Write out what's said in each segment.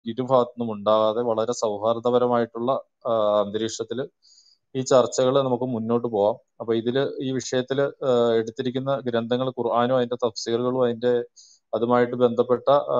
ഇരുഭാഗത്തു നിന്നും ഉണ്ടാകാതെ വളരെ സൗഹാർദ്ദപരമായിട്ടുള്ള ആ, അന്തരീക്ഷത്തില് ഈ ചർച്ചകൾ നമുക്ക് മുന്നോട്ട് പോവാം അപ്പൊ ഇതില് ഈ വിഷയത്തില് ആ, എടുത്തിരിക്കുന്ന ഗ്രന്ഥങ്ങൾ ഖുർആാനും അതിന്റെ തഫ്സീറുകളും അതിന്റെ അതുമായിട്ട് ബന്ധപ്പെട്ട ആ,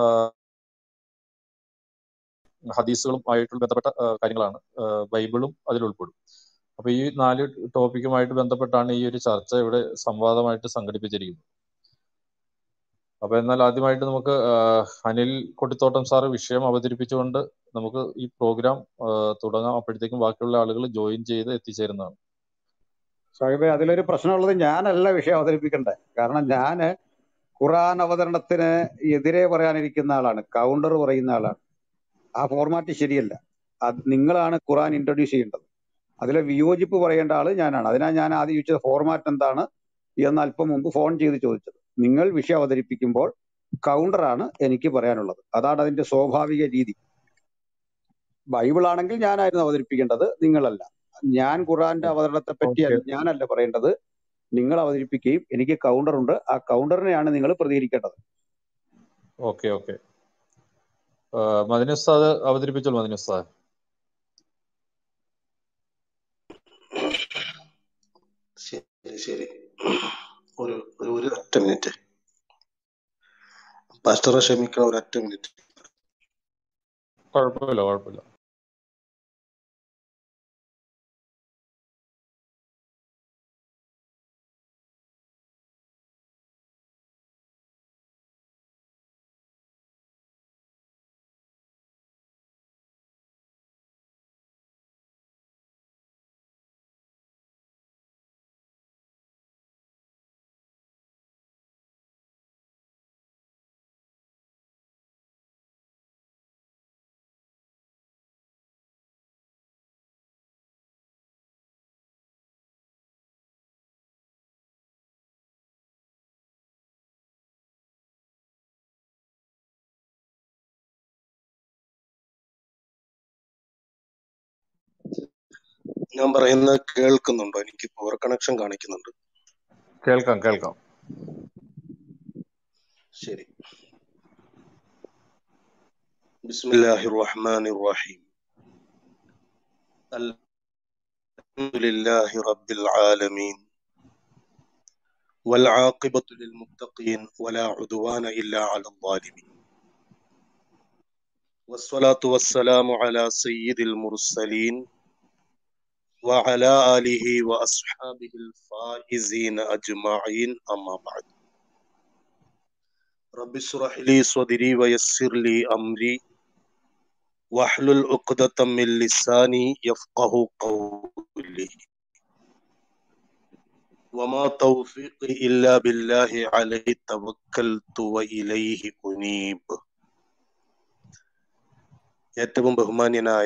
ഹദീസുകളും ആയിട്ട് ബന്ധപ്പെട്ട ആ, കാര്യങ്ങളാണ് ആ, ബൈബിളും അതിൽ ഉൾപ്പെടും അപ്പൊ ഈ നാല് ടോപ്പിക്കുമായിട്ട് ബന്ധപ്പെട്ടാണ് ഈ ഒരു ചർച്ച ഇവിടെ സംവാദമായിട്ട് സംഘടിപ്പിച്ചിരിക്കുന്നത് അപ്പൊ എന്നാൽ ആദ്യമായിട്ട് നമുക്ക് ആ, അനിൽ കൊട്ടിത്തോട്ടം സാറ് വിഷയം അവതരിപ്പിച്ചുകൊണ്ട് നമുക്ക് ഈ പ്രോഗ്രാം ആ, തുടങ്ങാം അപ്പോഴത്തേക്കും ബാക്കിയുള്ള ആളുകൾ ജോയിൻ ചെയ്ത് എത്തിച്ചേരുന്നതാണ് സാഹിബെ അതിലൊരു പ്രശ്നമുള്ളത് ഞാനല്ല വിഷയം അവതരിപ്പിക്കണ്ടേ കാരണം ഞാന് ഖുറാൻ അവതരണത്തിന് എതിരെ പറയാനിരിക്കുന്ന ആളാണ് കൗണ്ടർ പറയുന്ന ആളാണ് ആ ഫോർമാറ്റ് ശരിയല്ല അത് നിങ്ങളാണ് ഖുറാൻ ഇൻട്രൊഡ്യൂസ് ചെയ്യേണ്ടത് അതിലെ വിയോജിപ്പ് പറയേണ്ട ആള് ഞാനാണ് അതിനാൽ ഞാൻ ആദ്യം ചോദിച്ചത് ഫോർമാറ്റ് എന്താണ് എന്ന് അല്പം മുമ്പ് ഫോൺ ചെയ്ത് ചോദിച്ചത് നിങ്ങൾ വിഷയം അവതരിപ്പിക്കുമ്പോൾ കൗണ്ടറാണ് എനിക്ക് പറയാനുള്ളത് അതാണ് അതിന്റെ സ്വാഭാവിക രീതി ബൈബിൾ ആണെങ്കിൽ ഞാനായിരുന്നു അവതരിപ്പിക്കേണ്ടത് നിങ്ങളല്ല ഞാൻ ഖുറാന്റെ അവതരണത്തെ പറ്റി ഓക്കെ ഞാനല്ല പറയേണ്ടത് നിങ്ങൾ അവതരിപ്പിക്കുകയും എനിക്ക് കൗണ്ടർ ഉണ്ട് ആ കൗണ്ടറിനെയാണ് നിങ്ങൾ പ്രതികരിക്കേണ്ടത് ഓക്കെ ഓക്കെ മദിനുസ്താദ് അവതരിപ്പിച്ചോളൂ മദിനുസ്താദ് ശരി ശരി ഒരു ഒരു ഒരു ഒറ്റ മിനിറ്റ് പാസ്റ്ററെ ക്ഷമിക്കണം ഒരു ഒറ്റ മിനിറ്റ് കുഴപ്പമില്ല കുഴപ്പമില്ല ഞാൻ പറയുന്നത് കേൾക്കുന്നുണ്ടോ എനിക്ക് പവർ കണക്ഷൻ കാണിക്കുന്നുണ്ട് കേൾക്കാം കേൾക്കാം ശരി ബിസ്മില്ലാഹി റഹ്മാൻ റഹീം അൽഹംദുലില്ലാഹി റബ്ബിൽ ആലമീൻ والعاقبة للمتقين ولا عدوان إلا على الظالمين والصلاة والسلام على سيد المرسلين وعلى آله وأصحابه الفائزين أجمعين أما بعد رب اشرح لي صدري ويسر لي أمري واحلل عقدة من لساني يفقه قولي وما توفيقي إلا بالله عليه توكلت وإليه أنيب ഏറ്റവും ബഹുമാന്യനായ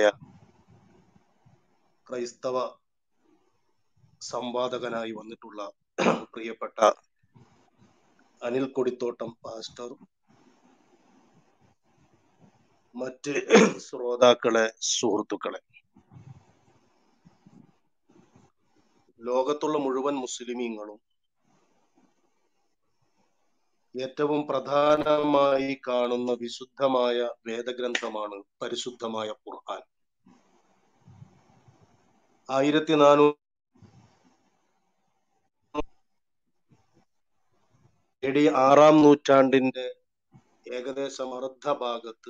ക്രൈസ്തവ സംവാദകനായി വന്നിട്ടുള്ള പ്രിയപ്പെട്ട അനിൽ കൊടിത്തോട്ടം പാസ്റ്റർ മറ്റ് ശ്രോതാക്കളെ സുഹൃത്തുക്കളെ ലോകത്തുള്ള മുഴുവൻ മുസ്ലിമീങ്ങളും ഏറ്റവും പ്രധാനമായി കാണുന്ന വിശുദ്ധമായ വേദഗ്രന്ഥമാണ് പരിശുദ്ധമായ ഖുർആൻ ആയിരത്തി നാനൂറ് എ ഡി ആറാം നൂറ്റാണ്ടിന്റെ ഏകദേശം അർദ്ധഭാഗത്ത്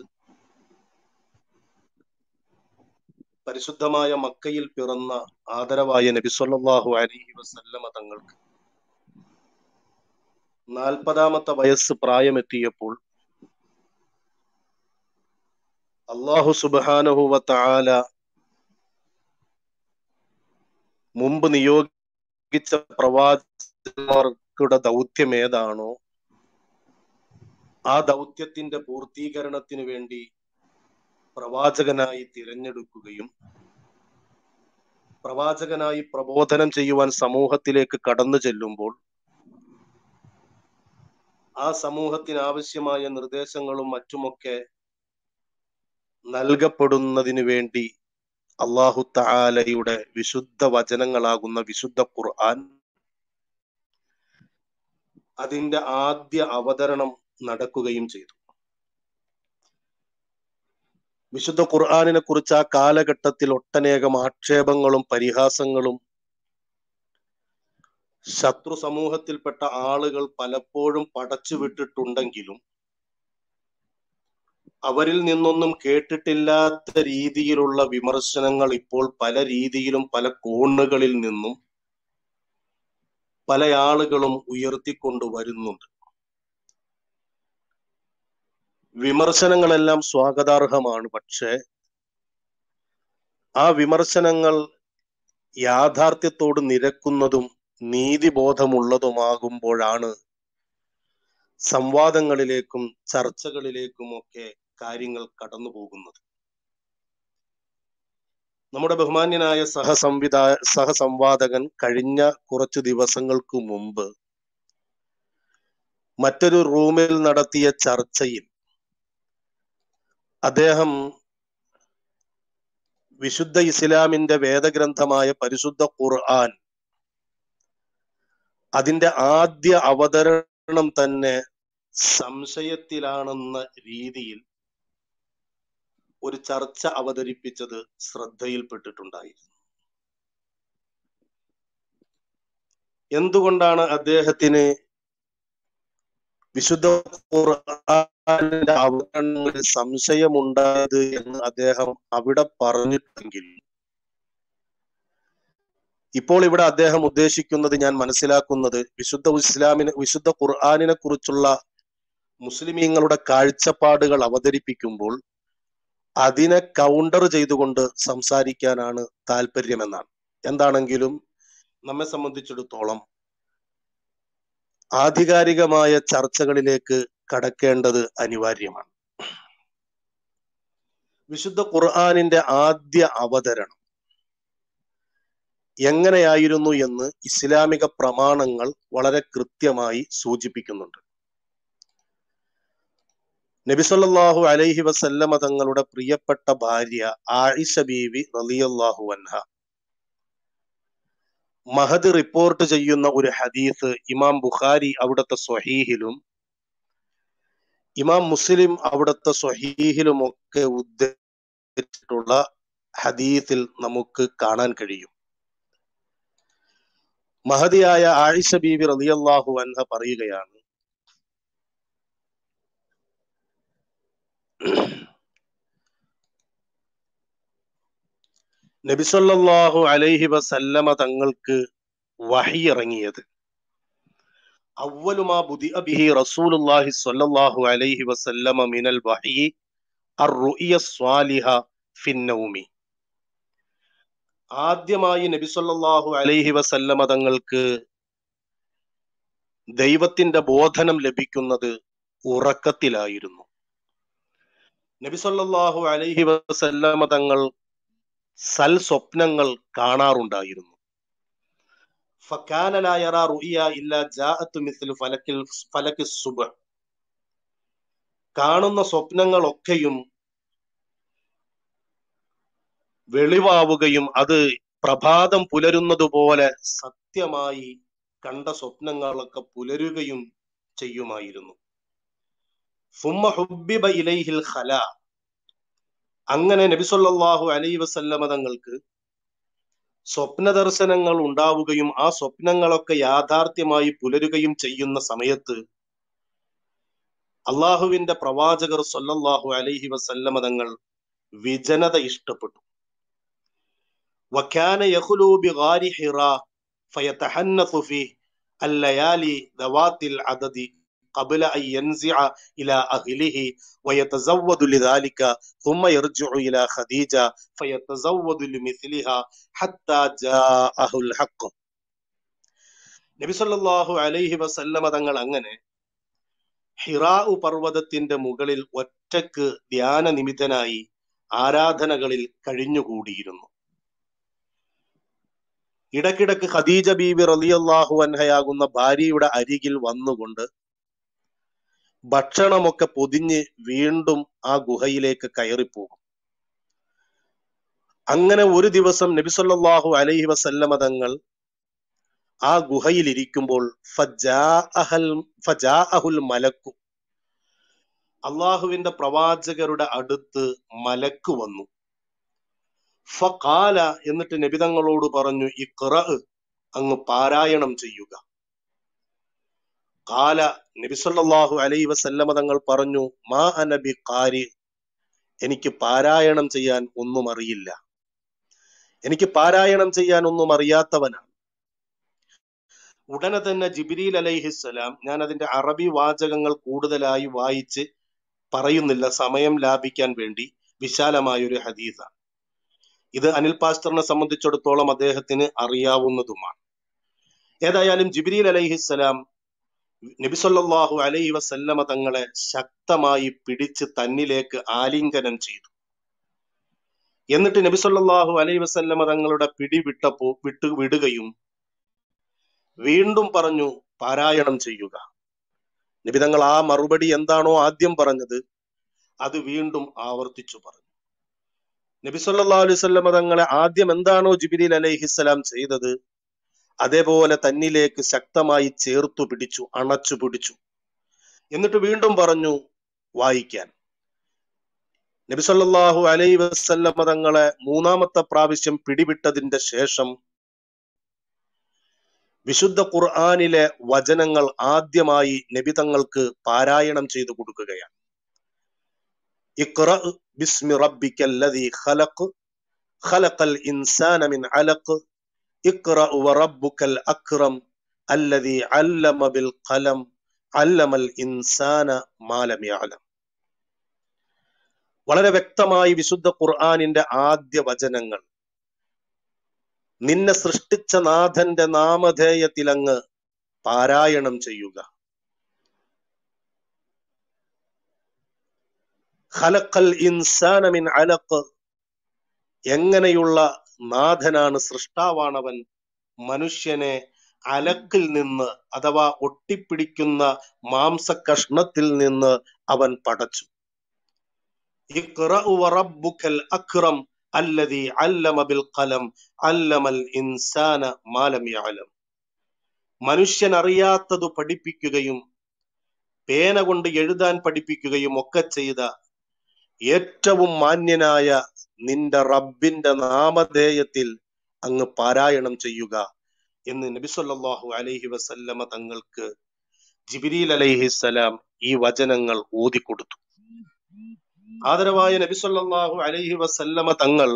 പരിശുദ്ധമായ മക്കയിൽ പിറന്ന ആദരവായ നബി സല്ലല്ലാഹു അലൈഹി വസല്ലമ തങ്ങൾക്ക് നാൽപ്പതാമത്തെ വയസ്സ് പ്രായമെത്തിയപ്പോൾ അള്ളാഹു സുബ്ഹാനഹു വ തആല മുമ്പ് നിയോഗിച്ച പ്രവാചകന്മാർക്കുടെ ദൗത്യം ഏതാണോ ആ ദൗത്യത്തിന്റെ പൂർത്തീകരണത്തിന് വേണ്ടി പ്രവാചകനായി തിരഞ്ഞെടുക്കുകയും പ്രവാചകനായി പ്രബോധനം ചെയ്യുവാൻ സമൂഹത്തിലേക്ക് കടന്നു ചെല്ലുമ്പോൾ ആ സമൂഹത്തിന് ആവശ്യമായ നിർദ്ദേശങ്ങളും മറ്റുമൊക്കെ നൽകപ്പെടുന്നതിന് വേണ്ടി അള്ളാഹു തആലയുടെ വിശുദ്ധ വചനങ്ങളാകുന്ന വിശുദ്ധ ഖുർആൻ അതിന്റെ ആദ്യ അവതരണം നടക്കുകയും ചെയ്തു വിശുദ്ധ ഖുർആാനിനെ കുറിച്ച് ആ കാലഘട്ടത്തിൽ ഒട്ടനേകം ആക്ഷേപങ്ങളും പരിഹാസങ്ങളും ശത്രു സമൂഹത്തിൽപ്പെട്ട ആളുകൾ പലപ്പോഴും പടച്ചു വിട്ടിട്ടുണ്ടെങ്കിലും അവരിൽ നിന്നൊന്നും കേട്ടിട്ടില്ലാത്ത രീതിയിലുള്ള വിമർശനങ്ങൾ ഇപ്പോൾ പല രീതിയിലും പല കോണുകളിൽ നിന്നും പല ആളുകളും ഉയർത്തിക്കൊണ്ടു വരുന്നുണ്ട് വിമർശനങ്ങളെല്ലാം സ്വാഗതാർഹമാണ് പക്ഷെ ആ വിമർശനങ്ങൾ യാഥാർത്ഥ്യത്തോട് നിരക്കുന്നതും നീതിബോധമുള്ളതുമാകുമ്പോഴാണ് സംവാദങ്ങളിലേക്കും ചർച്ചകളിലേക്കുമൊക്കെ കാര്യങ്ങൾ കടന്നു പോകുന്നത് നമ്മുടെ ബഹുമാന്യനായ സഹസംവിധാ സഹസംവാദകൻ കഴിഞ്ഞ കുറച്ചു ദിവസങ്ങൾക്ക് മുമ്പ് മറ്റൊരു റൂമിൽ നടത്തിയ ചർച്ചയിൽ അദ്ദേഹം വിശുദ്ധ ഇസ്ലാമിന്റെ വേദഗ്രന്ഥമായ പരിശുദ്ധ ഖുർആൻ അതിന്റെ ആദ്യ അവതരണം തന്നെ സംശയത്തിലാണെന്ന രീതിയിൽ ഒരു ചർച്ച അവതരിപ്പിച്ചത് ശ്രദ്ധയിൽപ്പെട്ടിട്ടുണ്ടായിരുന്നു എന്തുകൊണ്ടാണ് അദ്ദേഹത്തിന് വിശുദ്ധ ഖുർആനിന്റെ അവതരണങ്ങളിൽ സംശയമുണ്ടായത് എന്ന് അദ്ദേഹം അവിടെ പറഞ്ഞിട്ടെങ്കിൽ ഇപ്പോൾ ഇവിടെ അദ്ദേഹം ഉദ്ദേശിക്കുന്നത് ഞാൻ മനസ്സിലാക്കുന്നത് വിശുദ്ധ ഇസ്ലാമിനെ വിശുദ്ധ ഖുർആാനിനെ കുറിച്ചുള്ള മുസ്ലിമീങ്ങളുടെ കാഴ്ചപ്പാടുകൾ അവതരിപ്പിക്കുമ്പോൾ അതിനെ കൗണ്ടർ ചെയ്തുകൊണ്ട് സംസാരിക്കാനാണ് താല്പര്യമെന്നാണ് എന്താണെങ്കിലും നമ്മെ സംബന്ധിച്ചിടത്തോളം ആധികാരികമായ ചർച്ചകളിലേക്ക് കടക്കേണ്ടത് അനിവാര്യമാണ് വിശുദ്ധ ഖുർആാനിന്റെ ആദ്യ അവതരണം എങ്ങനെയായിരുന്നു എന്ന് ഇസ്ലാമിക പ്രമാണങ്ങൾ വളരെ കൃത്യമായി സൂചിപ്പിക്കുന്നുണ്ട് നബിസല്ലാഹു അലൈഹി വസല്ലമ തങ്ങളുടെ പ്രിയപ്പെട്ട ഭാര്യ ആയിഷ ബീവി റലിയല്ലാഹു അൻഹ മഹദ് റിപ്പോർട്ട് ചെയ്യുന്ന ഒരു ഹദീസ് ഇമാം ബുഖാരി അവിടുത്തെ സ്വഹീഹിലും ഇമാം മുസ്ലിം അവിടുത്തെ സ്വഹീഹിലും ഒക്കെ ഉദ്ധരിച്ചിട്ടുള്ള ഹദീസിൽ നമുക്ക് കാണാൻ കഴിയും മഹതിയായ ആയിഷ ബീവി റളിയല്ലാഹു അൻഹ പറയുകയാണ് നബിസല്ലാഹു അലൈഹി വസല്ലമ തങ്ങൾക്ക് വഹി ഇറങ്ങിയത് അവലുമാ ബുദി ബിഹി റസൂലുള്ളാഹി സ്വല്ലല്ലാഹു അലൈഹി വസല്ലമ മിനൽ വഹി അർ-റുഇയ സ്വാലിഹ ഫിന്നൗമി ആദ്യമായി നബി സല്ലല്ലാഹു അലൈഹി വസല്ലമ തങ്ങൾക്ക് ദൈവത്തിന്റെ ബോധനം ലഭിക്കുന്നത് ഉറക്കത്തിലായിരുന്നു നബി സല്ലല്ലാഹു അലൈഹി വസല്ലമ തങ്ങൾ സൽ സ്വപ്നങ്ങൾ കാണാറുണ്ടായിരുന്നു ഫക്കാന ലാ യറാ റുഇയ ഇല്ലാ ജാഅത്ത് മിസ്ലു ഫലക്കിൽ ഫലക്കി സുബ്ഹ് കാണുന്ന സ്വപ്നങ്ങളൊക്കെയും വെളിവാവുകയും അത് പ്രഭാതം പുലരുന്നത് പോലെ സത്യമായി കണ്ട സ്വപ്നങ്ങളൊക്കെ പുലരുകയും ചെയ്യുമായിരുന്നു സുമ്മ ഹുബിബ ഇലൈഹിൽ ഖല അങ്ങനെ നബിസൊല്ലാഹു അലൈ വസല്ലമ തങ്ങൾക്ക് സ്വപ്ന ദർശനങ്ങൾ ഉണ്ടാവുകയും ആ സ്വപ്നങ്ങളൊക്കെ യാഥാർത്ഥ്യമായി പുലരുകയും ചെയ്യുന്ന സമയത്ത് അള്ളാഹുവിന്റെ പ്രവാചകർ സൊല്ലാഹു അലൈഹി വസല്ലമ തങ്ങൾ വിജനത ഇഷ്ടപ്പെട്ടു وكان يخلو بغار حراء فيتحنث فيه الليالي ذوات العدد قبل أن ينزع إلى أهله ويتزود لذلك ثم يرجع إلى خديجة فيتزود لمثلها حتى جاءه الحق നബി സല്ലല്ലാഹു അലൈഹി വസല്ലമ തങ്ങൾ അങ്ങനെ ഹിറാഉ പർവ്വതത്തിന്റെ മുകളിൽ ഒറ്റക്ക് ധ്യാന നിമിത്തനായി ആരാധനകളിൽ കഴിഞ്ഞുകൂടിയിരുന്നു ഇടക്കിടക്ക് ഖദീജ ബീബി റളിയല്ലാഹു അൻഹയാകുന്ന ഭാര്യയുടെ അരികിൽ വന്നുകൊണ്ട് ഭക്ഷണമൊക്കെ പൊതിഞ്ഞ് വീണ്ടും ആ ഗുഹയിലേക്ക് കയറിപ്പോകും അങ്ങനെ ഒരു ദിവസം നബിസല്ലാഹു അലൈഹി വസല്ലമ തങ്ങൾ ആ ഗുഹയിൽ ഇരിക്കുമ്പോൾ ഫജാഅഹൽ ഫജാഅഹുൽ മലക്കു അള്ളാഹുവിന്റെ പ്രവാചകരുടെ അടുത്ത് മലക്ക് വന്നു ഫഖാല എന്നിട്ട് നബിതങ്ങളോട് പറഞ്ഞു ഇഖ്റ അങ്ങ് പാരായണം ചെയ്യുക കാല നബിസല്ലാഹു അലൈ വസല്ലമ തങ്ങൾ പറഞ്ഞു മാ അനബി കാരി എനിക്ക് പാരായണം ചെയ്യാൻ ഒന്നും അറിയില്ല എനിക്ക് പാരായണം ചെയ്യാൻ ഒന്നും അറിയാത്തവനാണ് ഉടനെ തന്നെ ജിബിരിൽ അലൈഹിസ്സലാം ഞാൻ അതിന്റെ അറബി വാചകങ്ങൾ കൂടുതലായി വായിച്ച് പറയുന്നില്ല സമയം ലാഭിക്കാൻ വേണ്ടി വിശാലമായ ഒരു ഹദീസാണ് ഇത് അനിൽ പാസ്റ്ററിനെ സംബന്ധിച്ചിടത്തോളം അദ്ദേഹത്തിന് അറിയാവുന്നതുമാണ് ഏതായാലും ജിബിരിൽ അലൈഹിസ്സലാം നബിസൊല്ലാഹു അലൈഹി വസല്ലമ തങ്ങളെ ശക്തമായി പിടിച്ച് തന്നിലേക്ക് ആലിംഗനം ചെയ്തു എന്നിട്ട് നബിസൊല്ലാഹു അലൈഹി വസല്ലമ തങ്ങളുടെ പിടി വിട്ടപ്പോ വിട്ടു വിടുകയും വീണ്ടും പറഞ്ഞു പാരായണം ചെയ്യുക നബി തങ്ങൾ ആ മറുപടി എന്താണോ ആദ്യം പറഞ്ഞത് അത് വീണ്ടും ആവർത്തിച്ചു പറഞ്ഞു നബി സല്ലല്ലാഹു അലൈഹി വസല്ലമ തങ്ങളെ ആദ്യം എന്താണോ ജിബിരിൽ അലൈഹിസ്സലാം ചെയ്തത് അതേപോലെ തന്നിലേക്ക് ശക്തമായി ചേർത്തു പിടിച്ചു അണച്ചു പിടിച്ചു എന്നിട്ട് വീണ്ടും പറഞ്ഞു വായിക്കാൻ നബി സല്ലല്ലാഹു അലൈഹി വസല്ലമ തങ്ങളെ മൂന്നാമത്തെ പ്രാവശ്യം പിടിവിട്ടതിന്റെ ശേഷം വിശുദ്ധ ഖുർആനിലെ വചനങ്ങൾ ആദ്യമായി നബി തങ്ങൾക്ക് പാരായണം ചെയ്തു കൊടുക്കുകയാണ് ഇഖ്റ ബിസ്മി റബ്ബിക്കല്ലദീ ഖലഖ് ഖലഖൽ ഇൻസാന മിൻ അലഖ് ഇഖ്റ വറബ്ബുക്കൽ അക്രം അല്ലദീ അല്ലമ ബിൽ ഖലം അല്ലമൽ ഇൻസാന മാലം യഅലം വളരെ വ്യക്തമായി വിശുദ്ധ ഖുർആനിന്റെ ആദ്യ വചനങ്ങൾ നിന്നെ സൃഷ്ടിച്ച നാഥന്റെ നാമധേയത്തിൽ അങ്ങ് പാരായണം ചെയ്യുക ഖലഖൽ ഇൻസാന മിൻ അലഖ് എങ്ങനെയുള്ള നാഥനാണ് സൃഷ്ടാവാണവൻ മനുഷ്യനെ അലക്കിൽ നിന്ന് അഥവാ ഒട്ടിപ്പിടിക്കുന്ന മാംസ കഷ്ണത്തിൽ നിന്ന് അവൻ പടച്ചു ഇഖ്റ വറബ്ബുക്കൽ അക്രം അല്ലദീ അല്ലമ ബിൽ ഖലം അല്ലമൽ ഇൻസാന മാലം യഅലം മനുഷ്യൻ അറിയാത്തത് പഠിപ്പിക്കുകയും പേന കൊണ്ട് എഴുതാൻ പഠിപ്പിക്കുകയും ഒക്കെ ചെയ്ത ഏറ്റവും മാന്യനായ നിന്റെ റബ്ബിന്റെ നാമധേയത്തിൽ അങ്ങ് പാരായണം ചെയ്യുക എന്ന് നബി സല്ലല്ലാഹു അലൈഹി വസല്ലമ തങ്ങൾക്ക് ജിബിരിൽ അലൈഹിസ്സലാം ഈ വചനങ്ങൾ ഓതിക്കൊടുത്തു ആദരവായ നബി സല്ലല്ലാഹു അലൈഹി വസല്ലമ തങ്ങൾ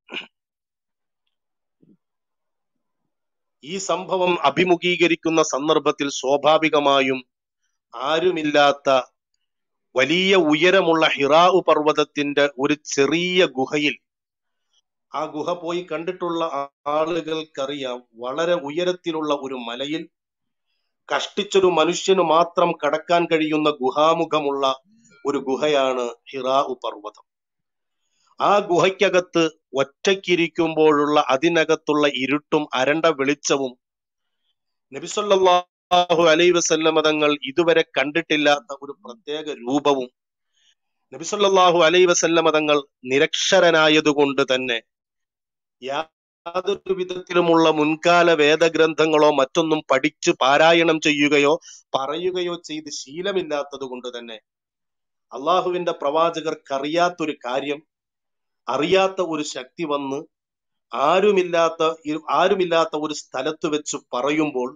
ഈ സംഭവം അഭിമുഖീകരിക്കുന്ന സന്ദർഭത്തിൽ സ്വാഭാവികമായും ആരുമില്ലാത്ത വലിയ ഉയരമുള്ള ഹിറാഉ പർവ്വതത്തിന്റെ ഒരു ചെറിയ ഗുഹയിൽ ആ ഗുഹ പോയി കണ്ടിട്ടുള്ള ആളുകൾക്കറിയാം വളരെ ഉയരത്തിലുള്ള ഒരു മലയിൽ കഷ്ടിച്ചൊരു മനുഷ്യന് മാത്രം കടക്കാൻ കഴിയുന്ന ഗുഹാമുഖമുള്ള ഒരു ഗുഹയാണ് ഹിറാഉ പർവ്വതം ആ ഗുഹയ്ക്കകത്ത് ഒറ്റയ്ക്കിരിക്കുമ്പോഴുള്ള അതിനകത്തുള്ള ഇരുട്ടും അരണ്ട വെളിച്ചവും നബിസൊല്ലാഹു അലൈ വസല്ലമ തങ്ങൾ ഇതുവരെ കണ്ടിട്ടില്ലാത്ത ഒരു പ്രത്യേക രൂപവും നബിസൊല്ലാഹു അലൈ വസല്ലമ തങ്ങൾ നിരക്ഷരനായതുകൊണ്ട് തന്നെ യാതൊരു വിധത്തിലുമുള്ള മുൻകാല വേദഗ്രന്ഥങ്ങളോ മറ്റൊന്നും പഠിച്ചു പാരായണം ചെയ്യുകയോ പറയുകയോ ചെയ്ത് ശീലമില്ലാത്തത് കൊണ്ട് തന്നെ അള്ളാഹുവിന്റെ പ്രവാചകർക്കറിയാത്തൊരു കാര്യം അറിയാത്ത ഒരു ശക്തി വന്ന് ആരുമില്ലാത്ത ആരുമില്ലാത്ത ഒരു സ്ഥലത്ത് വെച്ച് പറയുമ്പോൾ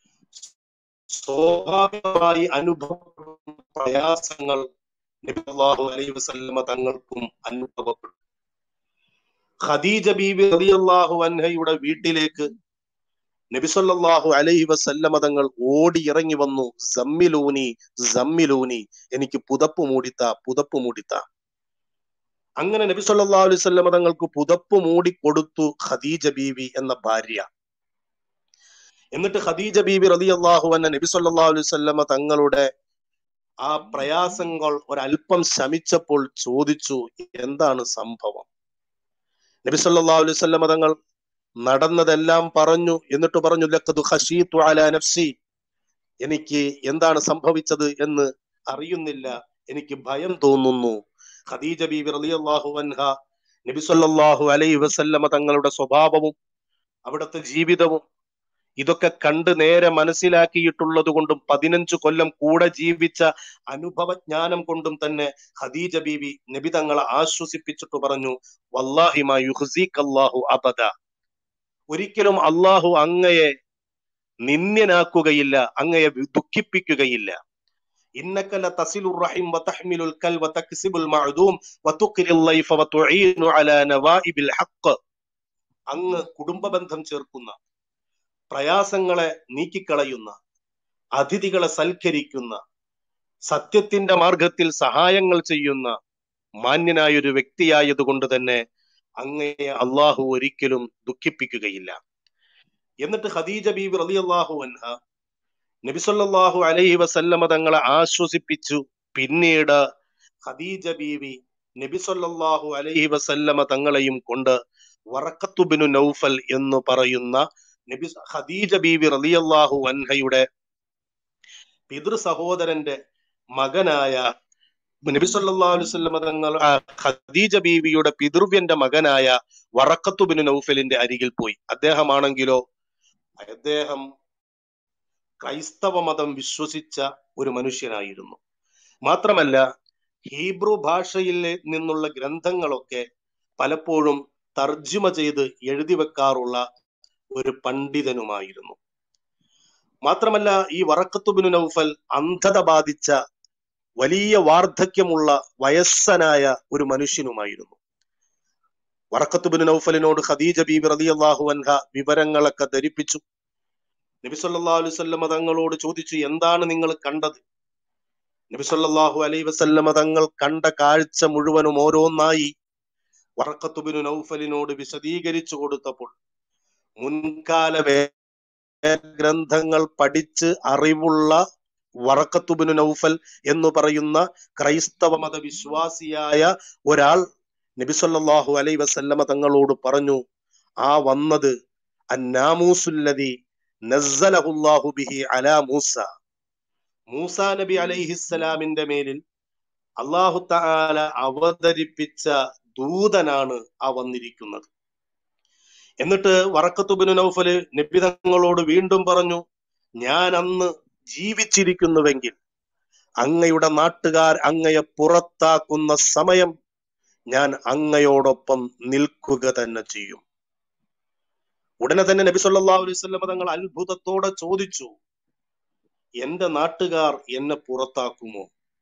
സ്വാഭാവികമായി അനുഭവപ്പെടുന്ന പ്രയാസങ്ങൾ നബി അള്ളാഹു അലൈഹി വസല്ലമ തങ്ങൾക്കും അനുഭവപ്പെട്ടു ഖദീജ ബീബി റളിയല്ലാഹു അൻഹയുടെ വീട്ടിലേക്ക് നബി സല്ലല്ലാഹു അലൈഹി വസല്ലമ തങ്ങൾ ഓടി ഇറങ്ങി വന്നു സമ്മിലൂനി സമ്മിലൂനി എനിക്ക് പുതപ്പ് മൂടിത്ത പുതപ്പ് മൂടിത്ത അങ്ങനെ നബി സല്ലല്ലാഹു അലൈഹി വസല്ലമ തങ്ങൾക്ക് പുതപ്പ് മൂടി കൊടുത്തു ഖദീജ ബീവി എന്ന ഭാര്യ എന്നിട്ട് ഖദീജ ബീബി റളിയല്ലാഹു അൻഹ നബി സല്ലല്ലാഹു അലൈഹി വസല്ലമ തങ്ങളുടെ ആ പ്രയാസങ്ങൾ ഒരല്പം ശമിച്ചപ്പോൾ ചോദിച്ചു എന്താണ് സംഭവം നബി സല്ലല്ലാഹു അലൈഹി വസല്ലമ തങ്ങൾ നടന്നതെല്ലാം പറഞ്ഞു എന്നിട്ട് പറഞ്ഞു ലഖദ് ഖശീതു അലാ നഫ്സി എനിക്ക് എന്താണ് സംഭവിച്ചത് എന്ന് അറിയുന്നില്ല എനിക്ക് ഭയം തോന്നുന്നു ഖദീജ ബീബി റളിയല്ലാഹു അൻഹ നബി സല്ലല്ലാഹു അലൈഹി വസല്ലമ തങ്ങളുടെ സ്വഭാവവും അവിടുത്തെ ജീവിതവും ഇതൊക്കെ കണ്ട് നേരെ മനസ്സിലാക്കിയിട്ടുള്ളത് കൊണ്ടും പതിനഞ്ചു കൊല്ലം കൂടെ ജീവിച്ച അനുഭവജ്ഞാനം കൊണ്ടും തന്നെ ഖദീജ ബീവി നബി തങ്ങളെ ആശ്വസിപ്പിച്ചിട്ട് പറഞ്ഞു വല്ലാഹിമാ യുഹ്സീഖല്ലാഹു അബദ ഒരിക്കലും അള്ളാഹു അങ്ങയെ നിന്ദ്യനാക്കുകയില്ല അങ്ങയെ ദുഃഖിപ്പിക്കുകയില്ല إنك لتصل الرحم وتحمل الكل وتكسب المعدوم وتقري الضيف وتعين على نوائب الحق അങ്ങ് കുടുംബ ബന്ധം ചേർക്കുന്ന പ്രയാസങ്ങളെ നീക്കിക്കളയുന്ന അതിഥികളെ സൽക്കരിക്കുന്ന സത്യത്തിന്റെ മാർഗത്തിൽ സഹായങ്ങൾ ചെയ്യുന്ന മാന്യനായ ഒരു വ്യക്തിയായതുകൊണ്ട് തന്നെ അങ്ങയെ അള്ളാഹു ഒരിക്കലും ദുഃഖിപ്പിക്കുകയില്ല എന്നിട്ട് ഖദീജ ബീബി റളിയല്ലാഹു അൻഹ നബിസല്ലാഹു അലൈഹി വസല്ലമ തങ്ങളെ ആശ്വസിപ്പിച്ചു പിന്നീട് ഖദീജ ബീവി നബിസല്ലാഹു അലൈഹി വസല്ലമ തങ്ങളെയും കൊണ്ട് വറക്കത്തുബിനു നൗഫൽ എന്ന് പറയുന്ന നബി ഖദീജ ബീവി റളിയല്ലാഹു അൻഹയുടെ പിതൃ സഹോദരന്റെ മകനായ നബി സല്ലല്ലാഹു അലൈഹി വസല്ലമ തങ്ങൾ ആ, ഖദീജ ബീവിയുടെ പിതൃവ്യന്റെ മകനായ വറക്കത്തുബിനു നൗഫലിന്റെ അരികിൽ പോയി അദ്ദേഹമാണെങ്കിലോ അദ്ദേഹം ക്രൈസ്തവ മതം വിശ്വസിച്ച ഒരു മനുഷ്യനായിരുന്നു മാത്രമല്ല ഹീബ്രു ഭാഷയിൽ നിന്നുള്ള ഗ്രന്ഥങ്ങളൊക്കെ പലപ്പോഴും തർജ്ജിമ ചെയ്ത് എഴുതി വെക്കാറുള്ള ഒരു പണ്ഡിതനുമായിരുന്നു മാത്രമല്ല ഈ വറക്കത്തുബിനു നൗഫൽ അന്ധത ബാധിച്ച വലിയ വാർദ്ധക്യമുള്ള വയസ്സനായ ഒരു മനുഷ്യനുമായിരുന്നു വറക്കത്തുബിനു നൗഫലിനോട് ഖദീജ ബീബി റളിയല്ലാഹു അൻഹ വിവരങ്ങളൊക്കെ ധരിപ്പിച്ചു നബി സല്ലല്ലാഹു അലൈഹി വസല്ലമ തങ്ങളോട് ചോദിച്ചു എന്താണ് നിങ്ങൾ കണ്ടത് നബി സല്ലല്ലാഹു അലൈഹി വസല്ലമ തങ്ങൾ കണ്ട കാഴ്ച മുഴുവനും ഓരോന്നായി വറക്കത്തുബിനു നൗഫലിനോട് വിശദീകരിച്ചു കൊടുത്തപ്പോൾ മുൻകാല വേ- ഗ്രന്ഥങ്ങൾ പഠിച്ച് അറിവുള്ള വറക്കത്തുബിനു നൗഫൽ എന്ന് പറയുന്ന ക്രൈസ്തവ മത വിശ്വാസിയായ ഒരാൾ നബി സല്ലല്ലാഹു അലൈഹി വസല്ലമ തങ്ങളോട് പറഞ്ഞു ആ വന്നത് അന്നാമൂസുല്ലതി നസ്സലഹുല്ലാഹു ബിഹി അലാ മൂസ മൂസ നബി അലൈഹിസ്സലാമിന്റെ മേലിൽ അള്ളാഹു തആല അവതരിപ്പിച്ച ദൂതനാണ് ആ വന്നിരിക്കുന്നത് എന്നിട്ട് വറക്കത്തുബിനു നൗഫല് നബി തങ്ങളോട് വീണ്ടും പറഞ്ഞു ഞാൻ അന്ന് ജീവിച്ചിരിക്കുന്നുവെങ്കിൽ അങ്ങയുടെ നാട്ടുകാർ അങ്ങയെ പുറത്താക്കുന്ന സമയം ഞാൻ അങ്ങയോടൊപ്പം നിൽക്കുക തന്നെ ചെയ്യും ഉടനെ തന്നെ നബി സല്ലല്ലാഹു അലൈഹി വസല്ലം തങ്ങൾ അത്ഭുതത്തോടെ ചോദിച്ചു എന്റെ നാട്ടുകാർ എന്നെ പുറത്താക്കുമോ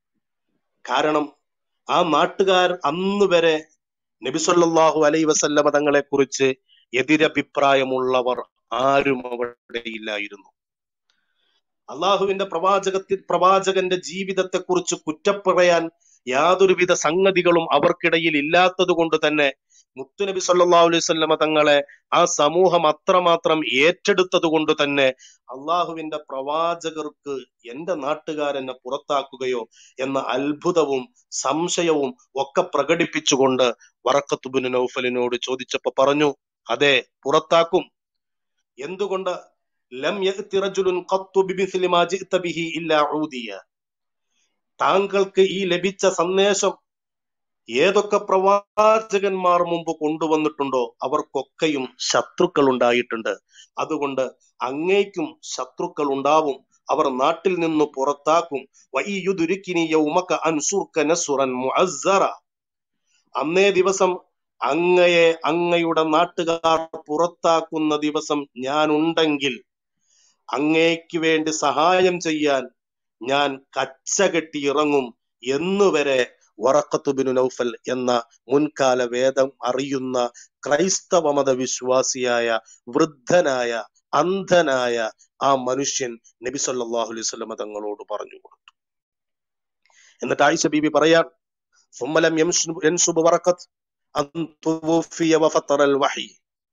കാരണം ആ നാട്ടുകാർ അന്ന് വരെ നബി സല്ലല്ലാഹു അലൈഹി വസല്ലമ തങ്ങളെ കുറിച്ച് എതിരഭിപ്രായമുള്ളവർ ആരും അവിടെ ഇല്ലായിരുന്നു അള്ളാഹുവിന്റെ പ്രവാചകത്തിൽ പ്രവാചകന്റെ ജീവിതത്തെ കുറിച്ച് കുറ്റപ്പറയാൻ യാതൊരുവിധ സംഗതികളും അവർക്കിടയിൽ ഇല്ലാത്തത് കൊണ്ട് തന്നെ മുത്തുനബി സല്ലല്ലാഹു അലൈഹി വസല്ലമ തങ്ങളെ ആ സമൂഹം അത്രമാത്രം ഏറ്റെടുത്തത് കൊണ്ട് തന്നെ അള്ളാഹുവിന്റെ പ്രവാചകർക്ക് എന്റെ നാട്ടുകാരെന്നെ പുറത്താക്കുകയോ എന്ന അത്ഭുതവും സംശയവും ഒക്കെ പ്രകടിപ്പിച്ചുകൊണ്ട് വറക്കത്തുബിന് നൗഫലിനോട് ചോദിച്ചപ്പോ പറഞ്ഞു അതെ പുറത്താക്കും എന്തുകൊണ്ട് ലം യഅ്തി റജുലുൻ ഖത്തു ബിമിസ്ലി മാ ജിഅ്ത ബിഹി ഇല്ലാ ഊദിയ താങ്കൾക്ക് ഈ ലഭിച്ച സന്ദേശം ഏതൊക്കെ പ്രവാചകന്മാർ മുമ്പ് കൊണ്ടുവന്നിട്ടുണ്ടോ അവർക്കൊക്കെയും ശത്രുക്കൾ ഉണ്ടായിട്ടുണ്ട് അതുകൊണ്ട് അങ്ങേക്കും ശത്രുക്കൾ ഉണ്ടാവും അവർ നാട്ടിൽ നിന്ന് പുറത്താക്കും വയ്യുദുരുക്കിനി യൗമക അൻസുർക നസുറൻ മുഅസ്സറ അന്നേ ദിവസം അങ്ങയെ അങ്ങയുടെ നാട്ടുകാർ പുറത്താക്കുന്ന ദിവസം ഞാൻ ഉണ്ടെങ്കിൽ അങ്ങേക്ക് വേണ്ടി സഹായം ചെയ്യാൻ ഞാൻ കച്ച കെട്ടി ഇറങ്ങും എന്നുവരെ വറക്കത്തുബിനു നൗഫൽ എന്ന മുൻകാല വേദം അറിയുന്ന ക്രൈസ്തവ മത വിശ്വാസിയായ വൃദ്ധനായ അന്ധനായ ആ മനുഷ്യൻ നബി സല്ലല്ലാഹു അലൈഹി വസല്ലമ തങ്ങളോട് പറഞ്ഞു കൊടുത്തു എന്നിട്ട് ആയിഷ ബീബി പറയാൻ സുമ്മലം യൻസുബ് വറക്കത്ത് അൻ തുവഫിയ വഫത്തറൽ വഹി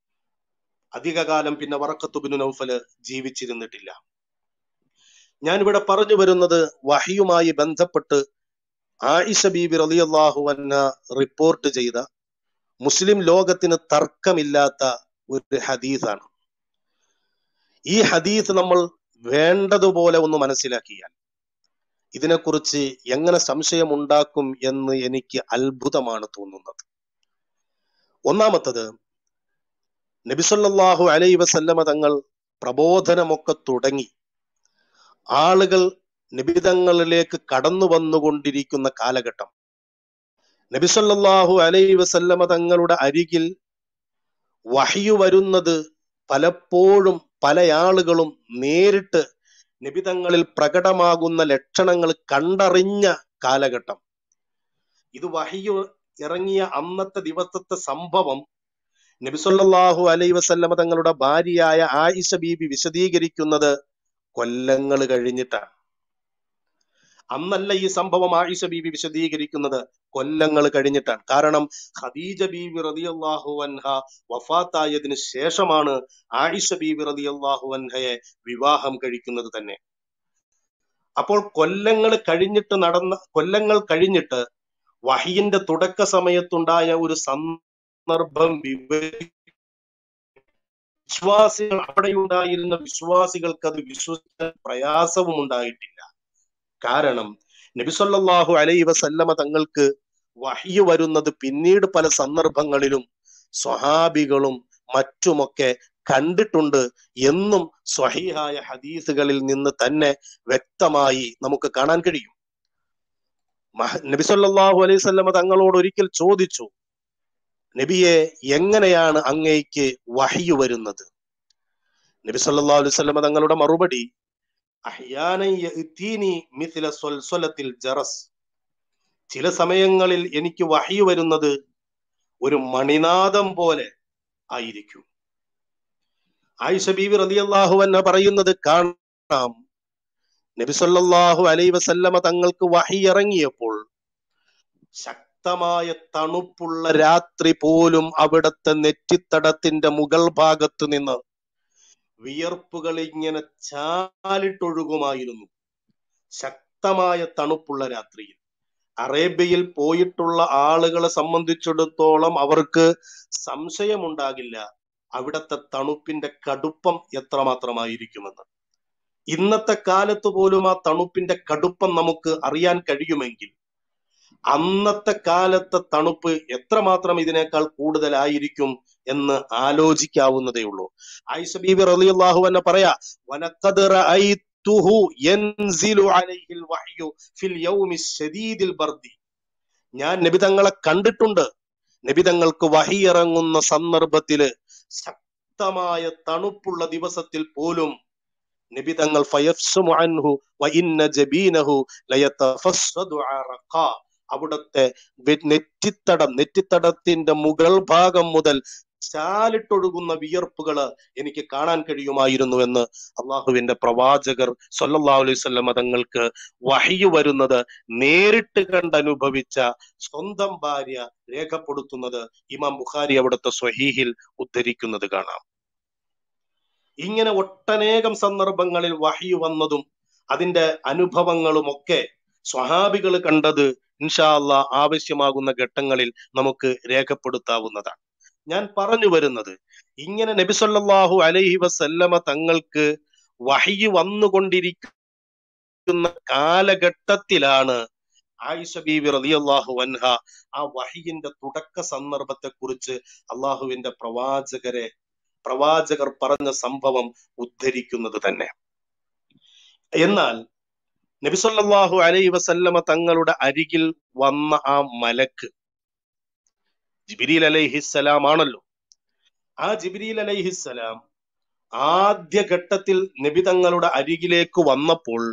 അധികകാലം പിന്നെ വറക്കത്തുബിനു നൗഫല് ജീവിച്ചിരുന്നിട്ടില്ല ഞാൻ ഇവിടെ പറഞ്ഞു വരുന്നത് വഹിയുമായി ബന്ധപ്പെട്ട് ആയിഷ ബീബി റളിയല്ലാഹു അൻഹ റിപ്പോർട്ട് ചെയ്ത മുസ്ലിം ലോകത്തിന് തർക്കമില്ലാത്ത ഒരു ഹദീസാണ് ഈ ഹദീസ് നമ്മൾ വേണ്ടതുപോലെ ഒന്ന് മനസ്സിലാക്കിയാൽ ഇതിനെക്കുറിച്ച് എങ്ങനെ സംശയമുണ്ടാക്കും എന്ന് എനിക്ക് അത്ഭുതമാണ് തോന്നുന്നത് ഒന്നാമത്തത് നബിസല്ലാഹു അലൈ വസല്ലമ തങ്ങൾ പ്രബോധനമൊക്കെ തുടങ്ങി ആളുകൾ നിബിതങ്ങളിലേക്ക് കടന്നു വന്നുകൊണ്ടിരിക്കുന്ന കാലഘട്ടം നബിസല്ലാഹു അലൈ വസല്ലമ തങ്ങളുടെ അരികിൽ വഹയു വരുന്നത് പലപ്പോഴും പല ആളുകളും നേരിട്ട് നിബിതങ്ങളിൽ പ്രകടമാകുന്ന ലക്ഷണങ്ങൾ കണ്ടറിഞ്ഞ കാലഘട്ടം ഇത് വഹിയു ഇറങ്ങിയ അന്നത്തെ ദിവസത്തെ സംഭവം നബിസല്ലാഹു അലൈ വസല്ലമ തങ്ങളുടെ ഭാര്യയായ ആയിഷ ബീബി വിശദീകരിക്കുന്നത് കൊല്ലങ്ങൾ കഴിഞ്ഞിട്ടാണ് അന്നല്ല ഈ സംഭവം ആയിഷ ബീബി വിശദീകരിക്കുന്നത് കൊല്ലങ്ങൾ കഴിഞ്ഞിട്ടാണ് കാരണം ഖദീജ ബീബി റളിയല്ലാഹു അൻഹ വഫാത്തായതിനു ശേഷമാണ് ആയിഷ ബീബി റളിയല്ലാഹു അൻഹയെ വിവാഹം കഴിക്കുന്നത് തന്നെ അപ്പോൾ കൊല്ലങ്ങൾ കഴിഞ്ഞിട്ട് നടന്ന കൊല്ലങ്ങൾ കഴിഞ്ഞിട്ട് വഹിയിന്റെ തുടക്ക സമയത്തുണ്ടായ ഒരു സന്ദർഭം വിവരി വിശ്വാസികൾ അവിടെയുണ്ടായിരുന്ന വിശ്വാസികൾക്ക് അത് വിശ്വസിക്കാൻ പ്രയാസവും ഉണ്ടായിട്ടില്ല കാരണം നബിസല്ലാഹു അലൈ വസല്ലമ തങ്ങൾക്ക് വഹിയ് വരുന്നത് പിന്നീട് പല സന്ദർഭങ്ങളിലും സ്വഹാബികളും മറ്റുമൊക്കെ കണ്ടിട്ടുണ്ട് എന്നും സ്വഹീഹായ ഹദീസുകളിൽ നിന്ന് തന്നെ വ്യക്തമായി നമുക്ക് കാണാൻ കഴിയും നബിസല്ലാഹു അലൈഹി സ്വല്ലമ തങ്ങളോട് ഒരിക്കൽ ചോദിച്ചു നബിയെ എങ്ങനെയാണ് അങ്ങേക്ക് വഹിയു വരുന്നത് നബി സല്ലല്ലാഹു അലൈഹി വസല്ലമ തങ്ങളുടെ മറുപടി ജറസ് ചില സമയങ്ങളിൽ എനിക്ക് വഹി വരുന്നത് ഒരു മണിനാദം പോലെ ആയിരിക്കും ആയിഷ ബീവി റളിയല്ലാഹു അൻഹ പറയുന്നത് കാണാം നബി സല്ലല്ലാഹു അലൈഹി വസല്ലമ തങ്ങൾക്ക് വഹി ഇറങ്ങിയപ്പോൾ ശക്തമായ തണുപ്പുള്ള രാത്രി പോലും അവിടത്തെ നെറ്റിത്തടത്തിന്റെ മുകൾ ഭാഗത്തു നിന്ന് വിയർപ്പുകൾ ഇങ്ങനെ ചാലിട്ടൊഴുകുമായിരുന്നു ശക്തമായ തണുപ്പുള്ള രാത്രിയിൽ അറേബ്യയിൽ പോയിട്ടുള്ള ആളുകളെ സംബന്ധിച്ചിടത്തോളം അവർക്ക് സംശയമുണ്ടാകില്ല അവിടത്തെ തണുപ്പിന്റെ കടുപ്പം എത്രമാത്രമായിരിക്കുമെന്ന് ഇന്നത്തെ കാലത്ത് പോലും ആ തണുപ്പിന്റെ കടുപ്പം നമുക്ക് അറിയാൻ കഴിയുമെങ്കിൽ അന്നത്തെ കാലത്തെ തണുപ്പ് എത്രമാത്രം ഇതിനേക്കാൾ കൂടുതലായിരിക്കും എന്ന് ആലോചിക്കാവുന്നതേ ഉള്ളൂ ആയിഷ ബീബി റളിയല്ലാഹു അൻഹ പറയാ വലഖദ് റഅയ്തുഹു യൻസിലു അലൈഹിൽ വഹ്യു ഫിൽ യൗമി ശദീദിൽ ബർദി ഞാൻ നബി തങ്ങളെ കണ്ടിട്ടുണ്ട് നബി തങ്ങൾക്ക് വഹി ഇറങ്ങുന്ന സന്ദർഭത്തില് ശക്തമായ തണുപ്പുള്ള ദിവസത്തിൽ പോലും നബി തങ്ങൾ ഫയഫ്സുമു അൻഹു വ ഇന്ന ജബീനഹു ലയതഫസ്സദു അറഖാ അവിടുത്തെ നെറ്റിത്തടം നെറ്റിത്തടത്തിന്റെ മുകൾ ഭാഗം മുതൽ ചാലിട്ടൊഴുകുന്ന വിയർപ്പുകള് എനിക്ക് കാണാൻ കഴിയുമായിരുന്നു എന്ന് അള്ളാഹുവിന്റെ പ്രവാചകർ സല്ലല്ലാഹു അലൈഹി വസല്ലമ തങ്ങൾക്ക് വഹിയു വരുന്നത് നേരിട്ട് കണ്ടനുഭവിച്ച സ്വന്തം ഭാര്യ രേഖപ്പെടുത്തുന്നത് ഇമാം ബുഖാരി അവിടുത്തെ സ്വഹീഹിൽ ഉദ്ധരിക്കുന്നത് കാണാം ഇങ്ങനെ ഒട്ടനേകം സന്ദർഭങ്ങളിൽ വഹിയു വന്നതും അതിന്റെ അനുഭവങ്ങളുമൊക്കെ സ്വഹാബികൾ കണ്ടത് ഇൻഷാ അള്ളാ ആവശ്യമാകുന്ന ഘട്ടങ്ങളിൽ നമുക്ക് രേഖപ്പെടുത്താവുന്നതാണ് ഞാൻ പറഞ്ഞു വരുന്നത് ഇങ്ങനെ നബിസല്ലാഹു അലൈഹി വസല്ലമ തങ്ങൾക്ക് വഹി വന്നുകൊണ്ടിരിക്കുന്ന കാലഘട്ടത്തിലാണ് ആയിഷ ബീവി റളിയല്ലാഹു അൻഹ ആ വഹിയിന്റെ തുടക്ക സന്ദർഭത്തെ കുറിച്ച് അള്ളാഹുവിന്റെ പ്രവാചകരെ പ്രവാചകർ പറഞ്ഞ സംഭവം ഉദ്ധരിക്കുന്നത് തന്നെ എന്നാൽ നബിസല്ലാഹു അലൈ വസല്ലമ തങ്ങളുടെ അരികിൽ വന്ന ആ മലക്ക് ജിബിരിൽ അലൈഹിസ്സലാം ആണല്ലോ ആ ജിബിരിൽ അലൈഹിസ്സലാം ആദ്യ ഘട്ടത്തിൽ നബി തങ്ങളുടെ അരികിലേക്ക് വന്നപ്പോൾ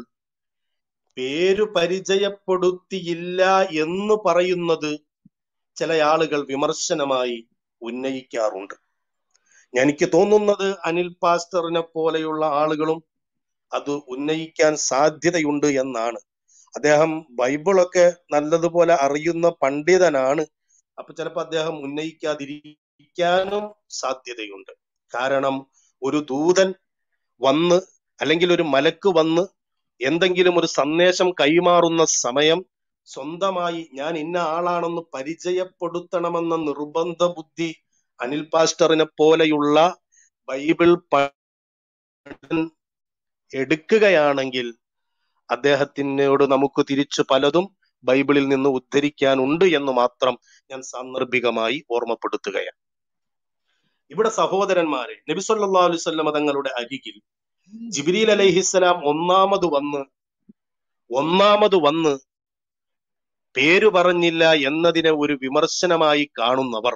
പേരു പരിചയപ്പെടുത്തിയില്ല എന്ന് പറയുന്നത് ചില ആളുകൾ വിമർശനമായി ഉന്നയിക്കാറുണ്ട് എനിക്ക് തോന്നുന്നത് അനിൽ പാസ്റ്ററിനെ പോലെയുള്ള ആളുകളും അത് ഉന്നയിക്കാൻ സാധ്യതയുണ്ട് എന്നാണ് അദ്ദേഹം ബൈബിളൊക്കെ നല്ലതുപോലെ അറിയുന്ന പണ്ഡിതനാണ് അപ്പൊ ചിലപ്പോൾ അദ്ദേഹം ഉന്നയിക്കാതിരിക്കാനും സാധ്യതയുണ്ട് കാരണം ഒരു ദൂതൻ വന്ന് അല്ലെങ്കിൽ ഒരു മലക്ക് വന്ന് എന്തെങ്കിലും ഒരു സന്ദേശം കൈമാറുന്ന സമയം സ്വന്തമായി ഞാൻ ഇന്ന ആളാണെന്ന് പരിചയപ്പെടുത്തണമെന്ന നിർബന്ധ ബുദ്ധി അനിൽ പാസ്റ്ററിനെ പോലെയുള്ള ബൈബിൾ എടുക്കുകയാണെങ്കിൽ അദ്ദേഹത്തിനോട് നമുക്ക് തിരിച്ചു പലതും ബൈബിളിൽ നിന്ന് ഉദ്ധരിക്കാനുണ്ട് എന്ന് മാത്രം ഞാൻ സാന്ദർഭികമായി ഓർമ്മപ്പെടുത്തുകയാണ് ഇവിടെ സഹോദരന്മാരെ നബി സല്ലല്ലാഹു അലൈഹി വസല്ലമ തങ്ങളുടെ അരികിൽ ജിബ്രീൽ അലൈഹിസ്സലാം ഒന്നാമത് വന്ന് ഒന്നാമത് വന്ന് പേര് പറഞ്ഞില്ല എന്നതിനെ ഒരു വിമർശനമായി കാണുന്നവർ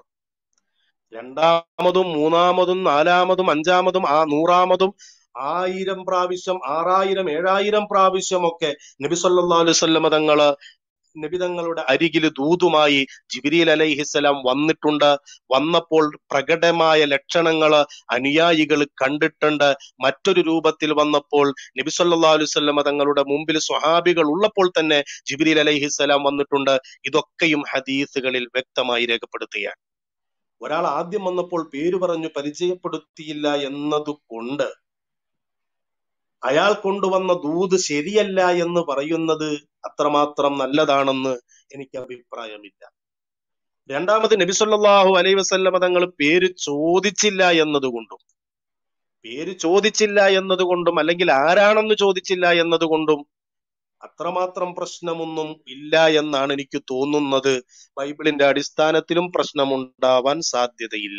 രണ്ടാമതും മൂന്നാമതും നാലാമതും അഞ്ചാമതും ആ നൂറാമതും ആയിരം പ്രാവശ്യം ആറായിരം ഏഴായിരം പ്രാവശ്യം ഒക്കെ നബി സല്ലല്ലാഹു അലൈഹി വസല്ലമ തങ്ങള് നബി തങ്ങളുടെ അരികിൽ ദൂതുമായി ജിബ്രീൽ അലൈഹിസ്സലാം വന്നിട്ടുണ്ട് വന്നപ്പോൾ പ്രകടമായ ലക്ഷണങ്ങള് അനുയായികൾ കണ്ടിട്ടുണ്ട് മറ്റൊരു രൂപത്തിൽ വന്നപ്പോൾ നബി സല്ലല്ലാഹു അലൈഹി വസല്ലമ തങ്ങളുടെ മുമ്പിൽ സ്വഹാബികൾ ഉള്ളപ്പോൾ തന്നെ ജിബ്രീൽ അലൈഹിസ്സലാം വന്നിട്ടുണ്ട് ഇതൊക്കെയും ഹദീസുകളിൽ വ്യക്തമായി രേഖപ്പെടുത്തുകയാണ് ഒരാൾ ആദ്യം വന്നപ്പോൾ പേര് പറഞ്ഞു പരിചയപ്പെടുത്തിയില്ല എന്നതുകൊണ്ട് അയാൾ കൊണ്ടുവന്ന ദൂത് ശരിയല്ല എന്ന് പറയുന്നത് അത്രമാത്രം നല്ലതാണെന്ന് എനിക്ക് അഭിപ്രായമില്ല രണ്ടാമത് നബി സല്ലല്ലാഹു അലൈഹി വസല്ലമ തങ്ങൾ പേര് ചോദിച്ചില്ല എന്നതുകൊണ്ടും പേര് ചോദിച്ചില്ല എന്നതുകൊണ്ടും അല്ലെങ്കിൽ ആരാണെന്ന് ചോദിച്ചില്ല എന്നതുകൊണ്ടും അത്രമാത്രം പ്രശ്നമൊന്നും ഇല്ല എന്നാണ് എനിക്ക് തോന്നുന്നത് ബൈബിളിന്റെ അടിസ്ഥാനത്തിലും പ്രശ്നമുണ്ടാവാൻ സാധ്യതയില്ല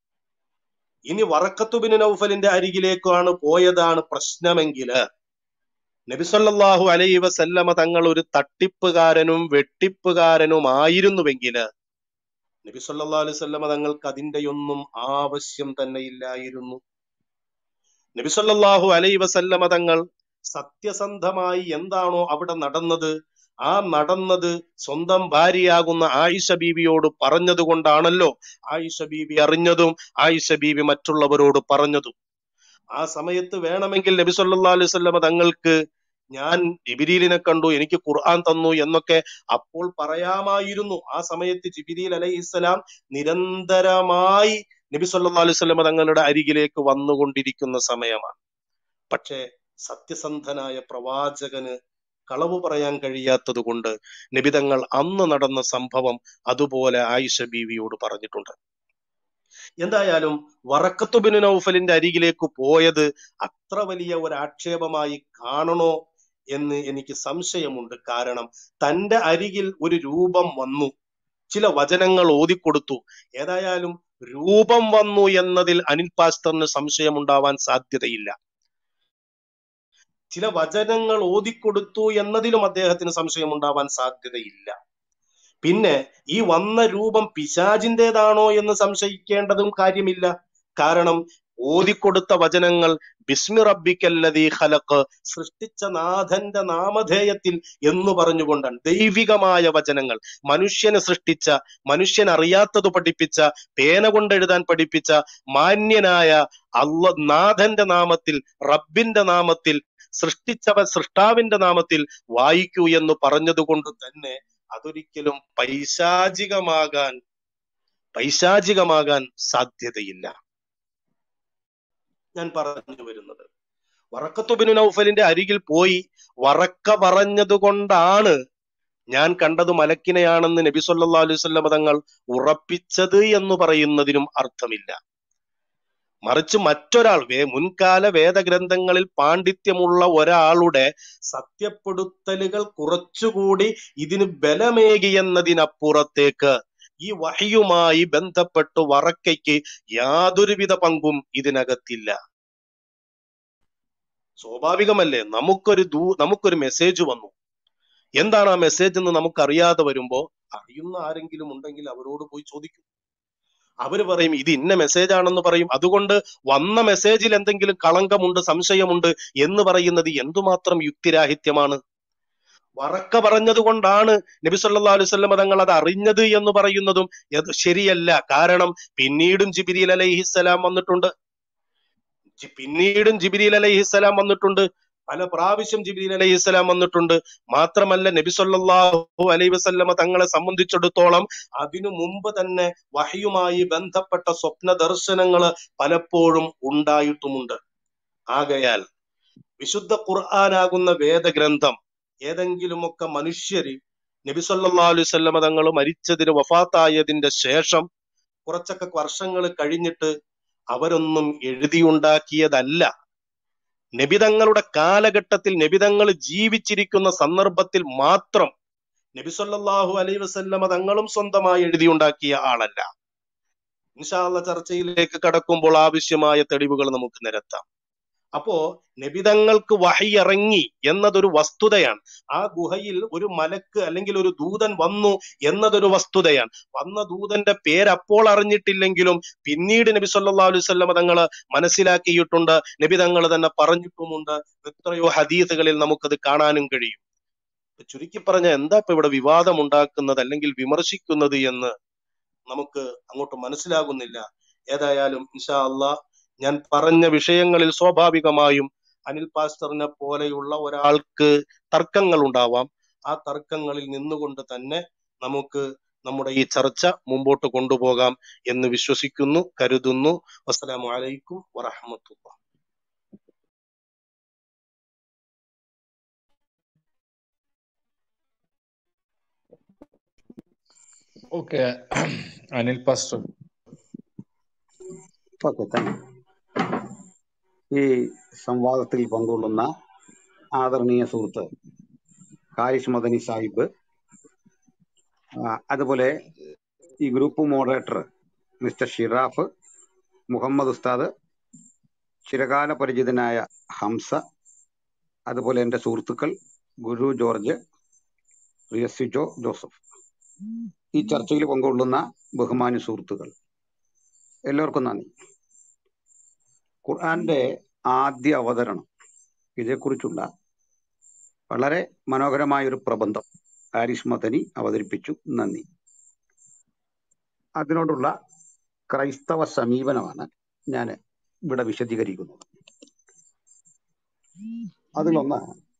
ഇനി വറക്കത്തുബിന് നൗഫലിന്റെ അരികിലേക്കാണ് പോയതാണ് പ്രശ്നമെങ്കില് നബിസല്ലാഹു അലൈഹി വസല്ലമ തങ്ങൾ ഒരു തട്ടിപ്പുകാരനും വെട്ടിപ്പുകാരനുമായിരുന്നുവെങ്കില് നബി സല്ലല്ലാഹു അലൈഹി വസല്ലമ തങ്ങൾക്ക് അതിന്റെയൊന്നും ആവശ്യം തന്നെ ഇല്ലായിരുന്നു നബി സല്ലല്ലാഹു അലൈഹി വസല്ലമ തങ്ങൾ സത്യസന്ധമായി എന്താണോ അവിടെ നടന്നത് ആ നടന്നത് സ്വന്തം ഭാര്യയാകുന്ന ആയിഷ ബീവിയോട് പറഞ്ഞത് കൊണ്ടാണല്ലോ ആയിഷ ബീവി അറിഞ്ഞതും ആയിഷ ബീവി മറ്റുള്ളവരോട് പറഞ്ഞതും ആ സമയത്ത് വേണമെങ്കിൽ നബി സല്ലല്ലാഹു അലൈഹി വസല്ലമ തങ്ങൾക്ക് ഞാൻ ജിബിരിലിനെ കണ്ടു എനിക്ക് ഖുർആൻ തന്നു എന്നൊക്കെ അപ്പോൾ പറയാമായിരുന്നു ആ സമയത്ത് ജിബിരിൽ അലൈഹിസ്സലാം നിരന്തരമായി നബി സല്ലല്ലാഹു അലൈഹി വസല്ലമ തങ്ങളുടെ അരികിലേക്ക് വന്നുകൊണ്ടിരിക്കുന്ന സമയമാണ് പക്ഷേ സത്യസന്ധനായ പ്രവാചകന് കളവ് പറയാൻ കഴിയാത്തത് കൊണ്ട് നിബിതങ്ങൾ അന്ന് നടന്ന സംഭവം അതുപോലെ ആയിഷ ബീവിയോട് പറഞ്ഞിട്ടുണ്ട് എന്തായാലും വറക്കത്തുബിന് നൗഫലിന്റെ അരികിലേക്ക് പോയത് അത്ര വലിയ ഒരു ആക്ഷേപമായി കാണണോ എന്ന് എനിക്ക് സംശയമുണ്ട് കാരണം തന്റെ അരികിൽ ഒരു രൂപം വന്നു ചില വചനങ്ങൾ ഓതിക്കൊടുത്തു ഏതായാലും രൂപം വന്നു എന്നതിൽ അനിൽ പാസ്റ്ററിന് സംശയമുണ്ടാവാൻ സാധ്യതയില്ല ചില വചനങ്ങൾ ഓതിക്കൊടുത്തു എന്നതിലും അദ്ദേഹത്തിന് സംശയമുണ്ടാവാൻ സാധ്യതയില്ല പിന്നെ ഈ വന്ന രൂപം പിശാചിൻ്റെതാണോ എന്ന് സംശയിക്കേണ്ടതും കാര്യമില്ല കാരണം ഓതിക്കൊടുത്ത വചനങ്ങൾ ബിസ്മി റബ്ബിക്കല്ലതീ ഖലഖ് സൃഷ്ടിച്ച നാഥന്റെ നാമധേയത്തിൽ എന്ന് പറഞ്ഞുകൊണ്ടാണ് ദൈവികമായ വചനങ്ങൾ മനുഷ്യനെ സൃഷ്ടിച്ച മനുഷ്യൻ അറിയാത്തത് പഠിപ്പിച്ച പേന കൊണ്ടെഴുതാൻ പഠിപ്പിച്ച മാന്യനായ അള്ള നാഥന്റെ നാമത്തിൽ റബ്ബിന്റെ നാമത്തിൽ സൃഷ്ടിച്ചവ സൃഷ്ടാവിന്റെ നാമത്തിൽ വായിക്കൂ എന്ന് പറഞ്ഞതുകൊണ്ട് തന്നെ അതൊരിക്കലും പൈശാചികമാകാൻ പൈശാചികമാകാൻ സാധ്യതയില്ല ഞാൻ പറഞ്ഞു വരുന്നത് വറക്കത്തുബിനു നൗഫലിന്റെ അരികിൽ പോയി വറക്ക പറഞ്ഞതുകൊണ്ടാണ് ഞാൻ കണ്ടത് മലക്കിനെയാണെന്ന് നബി സല്ലല്ലാഹു അലൈഹി വസല്ലം തങ്ങൾ ഉറപ്പിച്ചത് എന്ന് പറയുന്നതിനും അർത്ഥമില്ല മറിച്ച് മറ്റൊരാൾ വേ മുൻകാല വേദഗ്രന്ഥങ്ങളിൽ പാണ്ഡിത്യമുള്ള ഒരാളുടെ സത്യപ്പെടുത്തലുകൾ കുറച്ചുകൂടി ഇതിന് ബലമേകിയെന്നതിനപ്പുറത്തേക്ക് ഈ വഹിയുമായി ബന്ധപ്പെട്ട് വറക്കയ്ക്ക് യാതൊരുവിധ പങ്കും ഇതിനകത്തില്ല സ്വാഭാവികമല്ലേ നമുക്കൊരു ദൂ നമുക്കൊരു മെസ്സേജ് വന്നു എന്താണ് ആ മെസ്സേജ് എന്ന് നമുക്കറിയാതെ വരുമ്പോ അറിയുന്ന ആരെങ്കിലും ഉണ്ടെങ്കിൽ അവരോട് പോയി ചോദിക്കും അവര് പറയും ഇത് ഇന്ന മെസ്സേജ് ആണെന്ന് പറയും അതുകൊണ്ട് വന്ന മെസ്സേജിൽ എന്തെങ്കിലും കളങ്കമുണ്ട് സംശയമുണ്ട് എന്ന് പറയുന്നത് എന്തുമാത്രം യുക്തിരാഹിത്യമാണ് വറക്ക പറഞ്ഞത് കൊണ്ടാണ് നബി സല്ലല്ലാഹു അലൈഹി വസല്ലം തങ്ങൾ അത് അറിഞ്ഞത് എന്ന് പറയുന്നതും ഇത് ശരിയല്ല കാരണം പിന്നീടും ജിബിരിൽ അലൈഹിസ്സലാം വന്നിട്ടുണ്ട് ജി- പിന്നീടും ജിബിരിൽ അലൈഹിസ്സലാം വന്നിട്ടുണ്ട് പല പ്രാവശ്യം ജിബിരിൽ അലൈഹിസ്സലാം വന്നിട്ടുണ്ട് മാത്രമല്ല നബി സല്ലല്ലാഹു അലൈഹി വസല്ലമ തങ്ങളെ സംബന്ധിച്ചിടത്തോളം അതിനു മുമ്പ് തന്നെ വഹയുമായി ബന്ധപ്പെട്ട സ്വപ്ന ദർശനങ്ങൾ പലപ്പോഴും ഉണ്ടായിട്ടുമുണ്ട് ആകയാൽ വിശുദ്ധ ഖുർആനാകുന്ന വേദഗ്രന്ഥം ഏതെങ്കിലുമൊക്കെ മനുഷ്യര് നബി സല്ലല്ലാഹു അലൈഹി വസല്ലമ തങ്ങൾ മരിച്ചതിന് വഫാത്തായതിന്റെ ശേഷം കുറച്ചൊക്കെ വർഷങ്ങൾ കഴിഞ്ഞിട്ട് അവരൊന്നും എഴുതിയുണ്ടാക്കിയതല്ല നബിതങ്ങളുടെ കാലഘട്ടത്തിൽ നബിതങ്ങൾ ജീവിച്ചിരിക്കുന്ന സന്ദർഭത്തിൽ മാത്രം നബി സല്ലല്ലാഹു അലൈഹി വസല്ലമ തങ്ങളും സ്വന്തമായി എഴുതിയുണ്ടാക്കിയ ആളല്ല ഇൻഷാല്ല ചർച്ചയിലേക്ക് കടക്കുമ്പോൾ ആവശ്യമായ തെളിവുകൾ നമുക്ക് നിരത്താം അപ്പോ നബിതങ്ങൾക്ക് വഹി ഇറങ്ങി എന്നതൊരു വസ്തുതയാണ് ആ ഗുഹയിൽ ഒരു മലക്ക് അല്ലെങ്കിൽ ഒരു ദൂതൻ വന്നു എന്നതൊരു വസ്തുതയാണ് വന്ന ദൂതന്റെ പേര് അപ്പോൾ അറിഞ്ഞിട്ടില്ലെങ്കിലും പിന്നീട് നബി സല്ലല്ലാഹു അലൈഹി വസല്ലം തങ്ങള് മനസ്സിലാക്കിയിട്ടുണ്ട് നബി തങ്ങൾ തന്നെ പറഞ്ഞിട്ടുമുണ്ട് എത്രയോ ഹദീസുകളിൽ നമുക്കത് കാണാനും കഴിയും ഇപ്പൊ ചുരുക്കി പറഞ്ഞ എന്താ ഇപ്പൊ ഇവിടെ വിവാദം ഉണ്ടാക്കുന്നത് അല്ലെങ്കിൽ വിമർശിക്കുന്നത് എന്ന് നമുക്ക് അങ്ങോട്ട് മനസ്സിലാകുന്നില്ല ഏതായാലും ഇൻഷാ അള്ളാ ഞാൻ പറഞ്ഞ വിഷയങ്ങളിൽ സ്വാഭാവികമായും അനിൽ പാസ്റ്ററിനെ പോലെയുള്ള ഒരാൾക്ക് തർക്കങ്ങൾ ഉണ്ടാവാം ആ തർക്കങ്ങളിൽ നിന്നുകൊണ്ട് തന്നെ നമുക്ക് നമ്മുടെ ഈ ചർച്ച മുമ്പോട്ട് കൊണ്ടുപോകാം എന്ന് വിശ്വസിക്കുന്നു കരുതുന്നു വസ്സലാമു അലൈക്കും വറഹമത്തുള്ള okay Anil pastor okay thank ഈ സംവാദത്തിൽ പങ്കുകൊള്ളുന്ന ആദരണീയ സുഹൃത്ത് ഹാരിഷ് മദനി സാഹിബ് ആ, അതുപോലെ ഈ group moderator mister Shiraf Muhammad ഉസ്താദ് ചിരകാല പരിചിതനായ ഹംസ അതുപോലെ എൻ്റെ സുഹൃത്തുക്കൾ ഗുരു ജോർജ് റിയസിജോ ജോസഫ് ഈ ചർച്ചയിൽ പങ്കുകൊള്ളുന്ന ബഹുമാന്യ സുഹൃത്തുക്കൾ എല്ലാവർക്കും നന്ദി ഖുർആന്റെ ആദ്യ അവതരണം ഇതേക്കുറിച്ചുള്ള വളരെ മനോഹരമായ ഒരു പ്രബന്ധം ഹാരിസ് മദനി അവതരിപ്പിച്ചു നന്ദി അതിനോടുള്ള ക്രൈസ്തവ സമീപനമാണ് ഞാൻ ഇവിടെ വിശദീകരിക്കുന്നത് അതിലൊന്ന്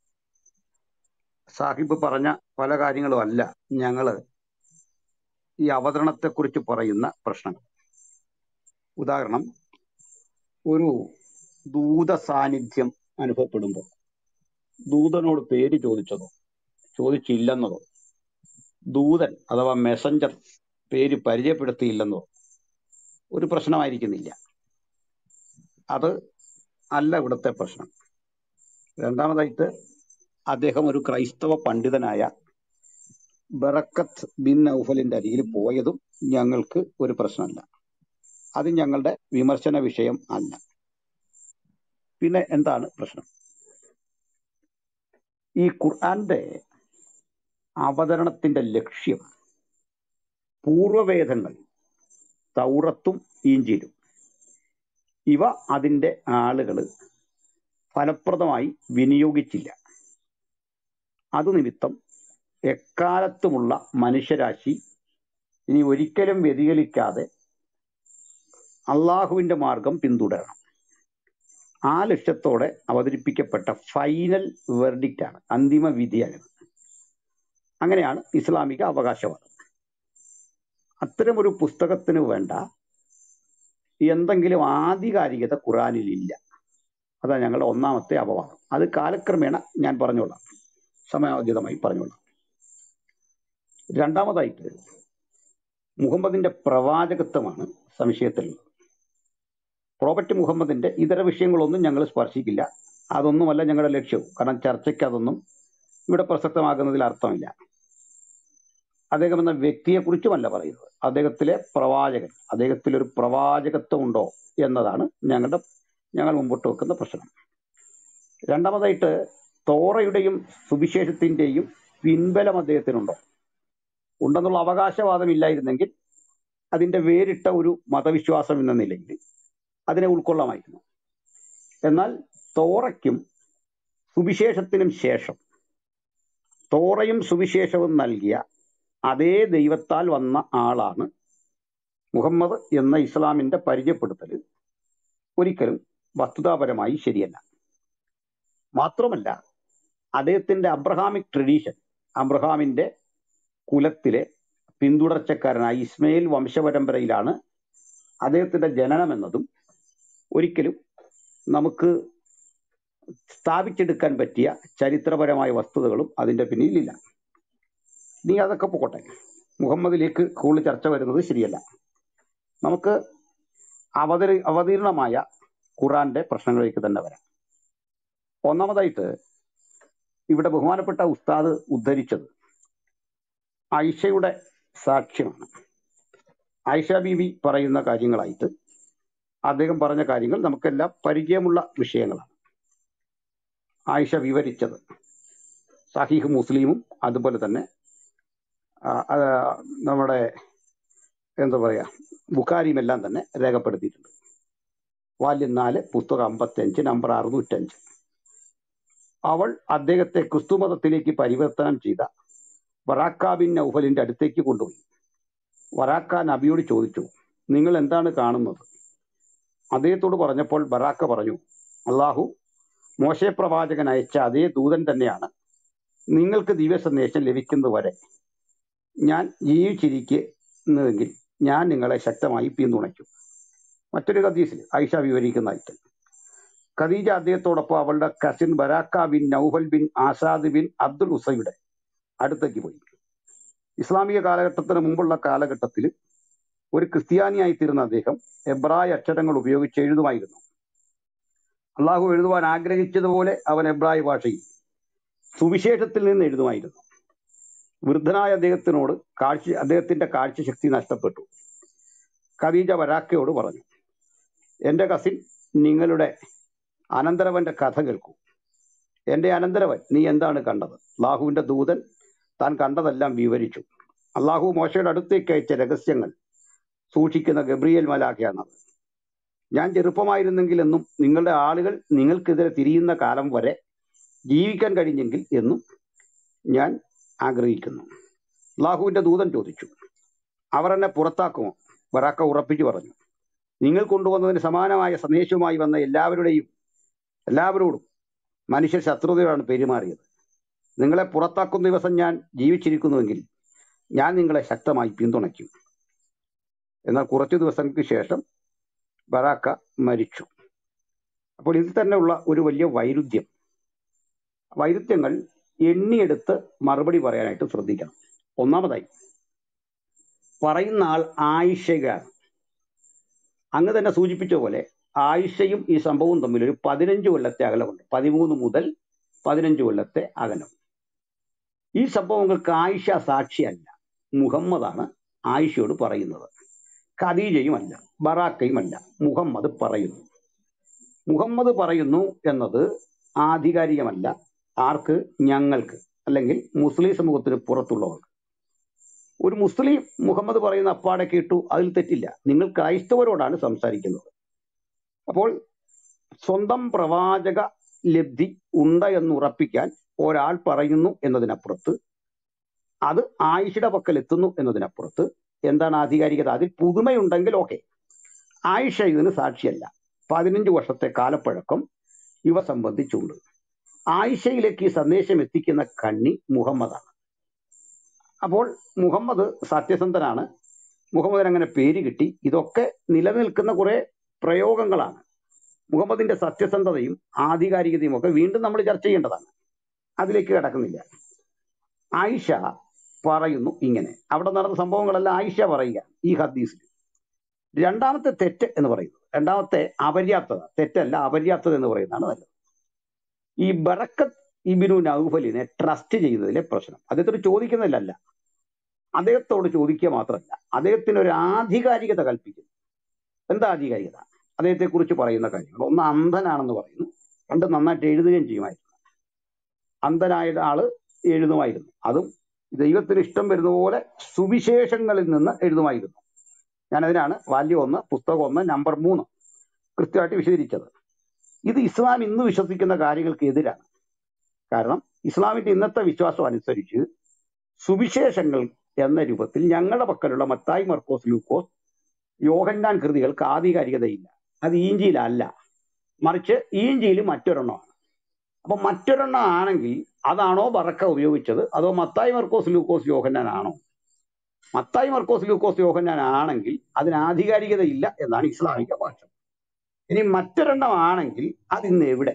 സാഹിബ് പറഞ്ഞ പല കാര്യങ്ങളും അല്ല ഞങ്ങള് ഈ അവതരണത്തെക്കുറിച്ച് പറയുന്ന പ്രശ്നങ്ങൾ ഉദാഹരണം ഒരു ദൂത സാന്നിധ്യം അനുഭവപ്പെടുമ്പോൾ ദൂതനോട് പേര് ചോദിച്ചതോ ചോദിച്ചില്ലെന്നതോ ദൂതൻ അഥവാ മെസഞ്ചർ പേര് പരിചയപ്പെടുത്തിയില്ലെന്നോ ഒരു പ്രശ്നമായിരിക്കുന്നില്ല അത് അല്ല ഇവിടുത്തെ പ്രശ്നം രണ്ടാമതായിട്ട് അദ്ദേഹം ഒരു ക്രൈസ്തവ പണ്ഡിതനായ ബറക്കത്ത് ബിൻ നൗഫലിന്റെ അരികിൽ പോയതും ഞങ്ങൾക്ക് ഒരു പ്രശ്നമല്ല അത് ഞങ്ങളുടെ വിമർശന വിഷയം അല്ല പിന്നെ എന്താണ് പ്രശ്നം ഈ ഖുർആന്റെ അവതരണത്തിന്റെ ലക്ഷ്യം പൂർവവേദങ്ങൾ തൗറത്തും ഈഞ്ചിലും ഇവ അതിന്റെ ആളുകൾ ഫലപ്രദമായി വിനിയോഗിച്ചില്ല അത് നിമിത്തം എക്കാലത്തുമുള്ള മനുഷ്യരാശി ഇനി ഒരിക്കലും വ്യതിചലിക്കാതെ അള്ളാഹുവിന്റെ മാർഗം പിന്തുടരണം ആ ലക്ഷ്യത്തോടെ അവതരിപ്പിക്കപ്പെട്ട ഫൈനൽ വെർഡിക്റ്റ് ആണ് അന്തിമ വിധിയായത് അങ്ങനെയാണ് ഇസ്ലാമിക അവകാശവാദം അത്തരമൊരു പുസ്തകത്തിന് വേണ്ട എന്തെങ്കിലും ആധികാരികത ഖുറാനിൽ ഇല്ല അതാണ് ഞങ്ങളുടെ ഒന്നാമത്തെ അപവാദം അത് കാലക്രമേണ ഞാൻ പറഞ്ഞോളാം സമയോചിതമായി പറഞ്ഞോളാം രണ്ടാമതായിട്ട് മുഹമ്മദിന്റെ പ്രവാചകത്വമാണ് സംശയത്തിലുള്ളത് പ്രോഫറ്റ് മുഹമ്മദിന്റെ ഇതര വിഷയങ്ങളൊന്നും ഞങ്ങൾ സ്പർശിക്കില്ല അതൊന്നുമല്ല ഞങ്ങളുടെ ലക്ഷ്യവും കാരണം ചർച്ചയ്ക്ക് അതൊന്നും ഇവിടെ പ്രസക്തമാകുന്നതിൽ അർത്ഥമില്ല അദ്ദേഹം എന്ന വ്യക്തിയെക്കുറിച്ചുമല്ല പറയുന്നത് അദ്ദേഹത്തിലെ പ്രവാചകൻ അദ്ദേഹത്തിൽ ഒരു പ്രവാചകത്വം ഉണ്ടോ എന്നതാണ് ഞങ്ങളുടെ ഞങ്ങൾ മുമ്പോട്ട് വെക്കുന്ന പ്രശ്നം രണ്ടാമതായിട്ട് തോറയുടെയും സുവിശേഷത്തിന്റെയും പിൻബലം അദ്ദേഹത്തിനുണ്ടോ ഉണ്ടെന്നുള്ള അവകാശവാദം ഇല്ലായിരുന്നെങ്കിൽ അതിന്റെ വേറിട്ട ഒരു മതവിശ്വാസം എന്ന നിലയിൽ അതിനെ ഉൾക്കൊള്ളാമായിരുന്നു എന്നാൽ തോറയ്ക്കും സുവിശേഷത്തിനും ശേഷം തോറയും സുവിശേഷവും നൽകിയ അതേ ദൈവത്താൽ വന്ന ആളാണ് മുഹമ്മദ് എന്ന ഇസ്ലാമിന്റെ പരിചയപ്പെടുത്തൽ ഒരിക്കലും വസ്തുതാപരമായി ശരിയല്ല മാത്രമല്ല അദ്ദേഹത്തിന്റെ അബ്രഹാമിക് ട്രഡീഷൻ അബ്രഹാമിന്റെ കുലത്തിലെ പിന്തുടർച്ചക്കാരനായ ഇസ്മയിൽ വംശപരമ്പരയിലാണ് അദ്ദേഹത്തിന്റെ ജനനം എന്നതും ഒരിക്കലും നമുക്ക് സ്ഥാപിച്ചെടുക്കാൻ പറ്റിയ ചരിത്രപരമായ വസ്തുതകളും അതിന്റെ പിന്നിലില്ല നീ അതൊക്കെ പോട്ടെ മുഹമ്മദിലേക്ക് കൂടുതൽ ചർച്ച വരുന്നത് ശരിയല്ല നമുക്ക് അവതരി അവതീർണമായ ഖുറാന്റെ പ്രശ്നങ്ങളിലേക്ക് തന്നെ വരാം ഒന്നാമതായിട്ട് ഇവിടെ ബഹുമാനപ്പെട്ട ഉസ്താദ് ഉദ്ധരിച്ചത് ഐഷയുടെ സാക്ഷ്യമാണ് ആയിഷ ബീവി പറയുന്ന കാര്യങ്ങളായിട്ട് അദ്ദേഹം പറഞ്ഞ കാര്യങ്ങൾ നമുക്കെല്ലാം പരിചയമുള്ള വിഷയങ്ങളാണ് ആയിഷ വിവരിച്ചത് സഹീഹ് മുസ്ലിമും അതുപോലെ തന്നെ ആ, ആ, നമ്മുടെ എന്താ പറയാ ബുഖാരിയും എല്ലാം തന്നെ രേഖപ്പെടുത്തിയിട്ടുണ്ട് വാല്യം നാല് പുസ്തകം അമ്പത്തഞ്ച് നമ്പർ അറുന്നൂറ്റഞ്ച് അവൾ അദ്ദേഹത്തെ ക്രിസ്തുമതത്തിലേക്ക് പരിവർത്തനം ചെയ്ത വറാക്ക ബിൻ നൗഫലിന്റെ അടുത്തേക്ക് കൊണ്ടുപോയി വറാക്ക നബിയോട് ചോദിച്ചു നിങ്ങൾ എന്താണ് കാണുന്നത് അദ്ദേഹത്തോട് പറഞ്ഞപ്പോൾ ബറാക്ക പറഞ്ഞു അള്ളാഹു മോശെ പ്രവാചകൻ അയച്ച അതേ ദൂതൻ തന്നെയാണ് നിങ്ങൾക്ക് ദിവ്യ സന്ദേശം ലഭിക്കുന്നത് വരെ ഞാൻ ജീവിച്ചിരിക്കുന്നുവെങ്കിൽ ഞാൻ നിങ്ങളെ ശക്തമായി പിന്തുണയ്ക്കും മറ്റൊരു ഹദീസിൽ ആയിഷ വിവരിക്കുന്നതായിട്ട് ഖദീജ അദ്ദേഹത്തോടൊപ്പം അവളുടെ cousin Baraka bin Nawfal bin Asad bin Abdul ഉസയുടെ അടുത്തേക്ക് പോയി ഇസ്ലാമിക കാലഘട്ടത്തിന് മുമ്പുള്ള കാലഘട്ടത്തിൽ ഒരു ക്രിസ്ത്യാനിയായി തീർന്ന അദ്ദേഹം എബ്രായ അക്ഷരങ്ങൾ ഉപയോഗിച്ച് എഴുതുമായിരുന്നു അള്ളാഹു എഴുതുവാൻ ആഗ്രഹിച്ചതുപോലെ അവൻ എബ്രായ ഭാഷയിൽ സുവിശേഷത്തിൽ നിന്ന് എഴുതുമായിരുന്നു വൃദ്ധനായ അദ്ദേഹത്തിനോട് കാഴ്ച അദ്ദേഹത്തിന്റെ കാഴ്ചശക്തി നഷ്ടപ്പെട്ടു ഖദീജ വരാക്കയോട് പറഞ്ഞു എന്റെ കസിൻ നിങ്ങളുടെ അനന്തരവന്റെ കഥ കേൾക്കൂ എന്റെ അനന്തരവൻ നീ എന്താണ് കണ്ടത് അള്ളാഹുവിന്റെ ദൂതൻ താൻ കണ്ടതെല്ലാം വിവരിച്ചു അള്ളാഹു മോശയുടെ അടുത്തേക്ക് അയച്ച രഹസ്യങ്ങൾ സൂക്ഷിക്കുന്ന ഗബ്രിയേൽ മലാഖയാണത് ഞാൻ ചെറുപ്പമായിരുന്നെങ്കിൽ എന്നും നിങ്ങളുടെ ആളുകൾ നിങ്ങൾക്കെതിരെ തിരിയുന്ന കാലം വരെ ജീവിക്കാൻ കഴിഞ്ഞെങ്കിൽ എന്നും ഞാൻ ആഗ്രഹിക്കുന്നു അള്ളാഹുവിന്റെ ദൂതൻ ചോദിച്ചു അവർ എന്നെ പുറത്താക്കുമോ ബറാക്ക ഉറപ്പിച്ചു പറഞ്ഞു നിങ്ങൾ കൊണ്ടുവന്നതിന് സമാനമായ സന്ദേശവുമായി വന്ന എല്ലാവരുടെയും എല്ലാവരോടും മനുഷ്യ ശത്രുതയോടാണ് പെരുമാറിയത് നിങ്ങളെ പുറത്താക്കുന്ന ദിവസം ഞാൻ ജീവിച്ചിരിക്കുന്നുവെങ്കിൽ ഞാൻ നിങ്ങളെ ശക്തമായി പിന്തുണയ്ക്കും എന്നാൽ കുറച്ചു ദിവസങ്ങൾക്ക് ശേഷം ബറാക്ക മരിച്ചു അപ്പോൾ ഇതിൽ തന്നെ ഉള്ള ഒരു വലിയ വൈരുദ്ധ്യം വൈരുദ്ധ്യങ്ങൾ എണ്ണിയെടുത്ത് മറുപടി പറയാനായിട്ട് ശ്രദ്ധിക്കണം ഒന്നാമതായി പറയുന്ന ആൾ ആയിഷയാണ് അങ്ങ് തന്നെ സൂചിപ്പിച്ച പോലെ ആയിഷയും ഈ സംഭവവും തമ്മിൽ ഒരു പതിനഞ്ച് കൊല്ലത്തെ അകലമുണ്ട് പതിമൂന്ന് മുതൽ പതിനഞ്ച് കൊല്ലത്തെ അകലം ഈ സംഭവങ്ങൾക്ക് ആയിഷ സാക്ഷിയല്ല മുഹമ്മദാണ് ആയിഷയോട് പറയുന്നത് ഖദീജയുമല്ല ബറാക്കയുമല്ല മുഹമ്മദ് പറയുന്നു മുഹമ്മദ് പറയുന്നു എന്നത് ആധികാരികമല്ല ആർക്ക് ഞങ്ങൾക്ക് അല്ലെങ്കിൽ മുസ്ലിം സമൂഹത്തിന് പുറത്തുള്ളവർക്ക് ഒരു മുസ്ലിം മുഹമ്മദ് പറയുന്ന അപ്പാടെ കേട്ടു അതിൽ തെറ്റില്ല നിങ്ങൾ ക്രൈസ്തവരോടാണ് സംസാരിക്കുന്നത് അപ്പോൾ സ്വന്തം പ്രവാചക ലബ്ധി ഉണ്ട് എന്ന് ഉറപ്പിക്കാൻ ഒരാൾ പറയുന്നു എന്നതിനപ്പുറത്ത് അത് ആയിഷയുടെ പക്കൽ എത്തുന്നു എന്നതിനപ്പുറത്ത് എന്താണ് ആധികാരികത അതിൽ പുതുമയുണ്ടെങ്കിൽ ഓക്കെ ആയിഷ ഇതിന് സാക്ഷിയല്ല പതിനഞ്ച് വർഷത്തെ കാലപ്പഴക്കം ഇവ സംബന്ധിച്ചുണ്ട് ആയിഷയിലേക്ക് ഈ സന്ദേശം എത്തിക്കുന്ന കണ്ണി മുഹമ്മദാണ് അപ്പോൾ മുഹമ്മദ് സത്യസന്ധനാണ് മുഹമ്മദിന് അങ്ങനെ പേര് കിട്ടി ഇതൊക്കെ നിലനിൽക്കുന്ന കുറെ പ്രയോഗങ്ങളാണ് മുഹമ്മദിന്റെ സത്യസന്ധതയും ആധികാരികതയും ഒക്കെ വീണ്ടും നമ്മൾ ചർച്ച ചെയ്യേണ്ടതാണ് അതിലേക്ക് കിടക്കുന്നില്ല ആയിഷ പറയുന്നു ഇങ്ങനെ അവിടെ നടന്ന സംഭവങ്ങളെല്ലാം ആയിഷ പറയുക ഈ ഹദീസിൽ രണ്ടാമത്തെ തെറ്റ് എന്ന് പറയുന്നത് രണ്ടാമത്തെ അപര്യാപ്തത തെറ്റല്ല അപര്യാപ്തത എന്ന് പറയുന്നതാണ് നല്ലത് ഈ ബറക്കത്ത് ഇബിനു നൗഫലിനെ ട്രസ്റ്റ് ചെയ്യുന്നതിലെ പ്രശ്നം അദ്ദേഹത്തോട് ചോദിക്കുന്നതിലല്ല അദ്ദേഹത്തോട് ചോദിക്കുക മാത്രമല്ല അദ്ദേഹത്തിന് ഒരു ആധികാരികത കൽപ്പിക്കുന്നു എന്താ ആധികാരികത അദ്ദേഹത്തെ കുറിച്ച് പറയുന്ന കാര്യങ്ങൾ ഒന്ന് അന്ധനാണെന്ന് പറയുന്നു രണ്ട് നന്നായിട്ട് എഴുതുകയും ചെയ്യുമായിരുന്നു അന്ധനായ ആള് എഴുതുമായിരുന്നു അതും ദൈവത്തിന് ഇഷ്ടം വരുന്ന പോലെ സുവിശേഷങ്ങളിൽ നിന്ന് എഴുതുമായിരുന്നു ഞാൻ അതിനാണ് വാല്യം ഒന്ന് പുസ്തകം ഒന്ന് നമ്പർ മൂന്ന് കൃത്യമായിട്ട് വിശദീകരിച്ചത് ഇത് ഇസ്ലാം ഇന്ന് വിശ്വസിക്കുന്ന കാര്യങ്ങൾക്ക് എതിരാണ് കാരണം ഇസ്ലാമിന്റെ ഇന്നത്തെ വിശ്വാസം അനുസരിച്ച് സുവിശേഷങ്ങൾ എന്ന രൂപത്തിൽ ഞങ്ങളുടെ പക്കലുള്ള മത്തായി മർക്കോസ് ലൂക്കോസ് യോഹന്നാൻ കൃതികൾക്ക് ആധികാരികതയില്ല അത് ഈഞ്ചിയിലല്ല മറിച്ച് ഈഞ്ചിയിൽ മറ്റൊരെണ്ണമാണ് അപ്പൊ മറ്റൊരെണ്ണം ആണെങ്കിൽ അതാണോ ബറക്ക ഉപയോഗിച്ചത് അതോ മത്തായി മർക്കോസ് ലൂക്കോസ് യോഹന്നാൻ ആണോ മത്തായി മർക്കോസ് ലൂക്കോസ് യോഹന്നാൻ ആണെങ്കിൽ അതിന് ആധികാരികതയില്ല എന്നാണ് ഇസ്ലാമിക ഭാഷ ഇനി മറ്റൊരെണ്ണം ആണെങ്കിൽ അതിന്ന് എവിടെ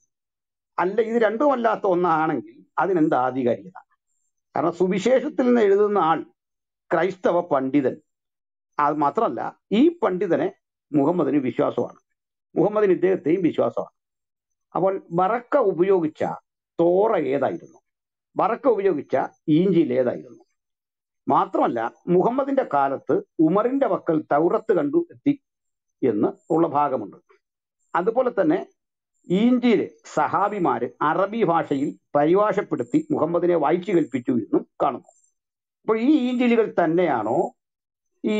അല്ല ഇത് രണ്ടുമല്ലാത്ത ഒന്നാണെങ്കിൽ അതിനെന്ത് ആധികാരികത കാരണം സുവിശേഷത്തിൽ നിന്ന് എഴുതുന്ന ആൾ ക്രൈസ്തവ പണ്ഡിതൻ അത് മാത്രമല്ല ഈ പണ്ഡിതനെ മുഹമ്മദിന് വിശ്വാസമാണ് മുഹമ്മദിന് ഇദ്ദേഹത്തെയും വിശ്വാസമാണ് അപ്പോൾ ബറക്ക ഉപയോഗിച്ച തോറ ഏതായിരുന്നു ബറക്ക ഉപയോഗിച്ച ഈഞ്ചിൽ ഏതായിരുന്നു മാത്രമല്ല മുഹമ്മദിന്റെ കാലത്ത് ഉമറിന്റെ പക്കൽ തൗറത്ത് കണ്ടു എത്തി എന്ന് ഉള്ള ഭാഗമുണ്ട് അതുപോലെ തന്നെ ഈഞ്ചിയില് സഹാബിമാര് അറബി ഭാഷയിൽ പരിഭാഷപ്പെടുത്തി മുഹമ്മദിനെ വായിച്ചു കൽപ്പിച്ചു എന്നും കാണുന്നു അപ്പോൾ ഈ ഈഞ്ചിലുകൾ തന്നെയാണോ ഈ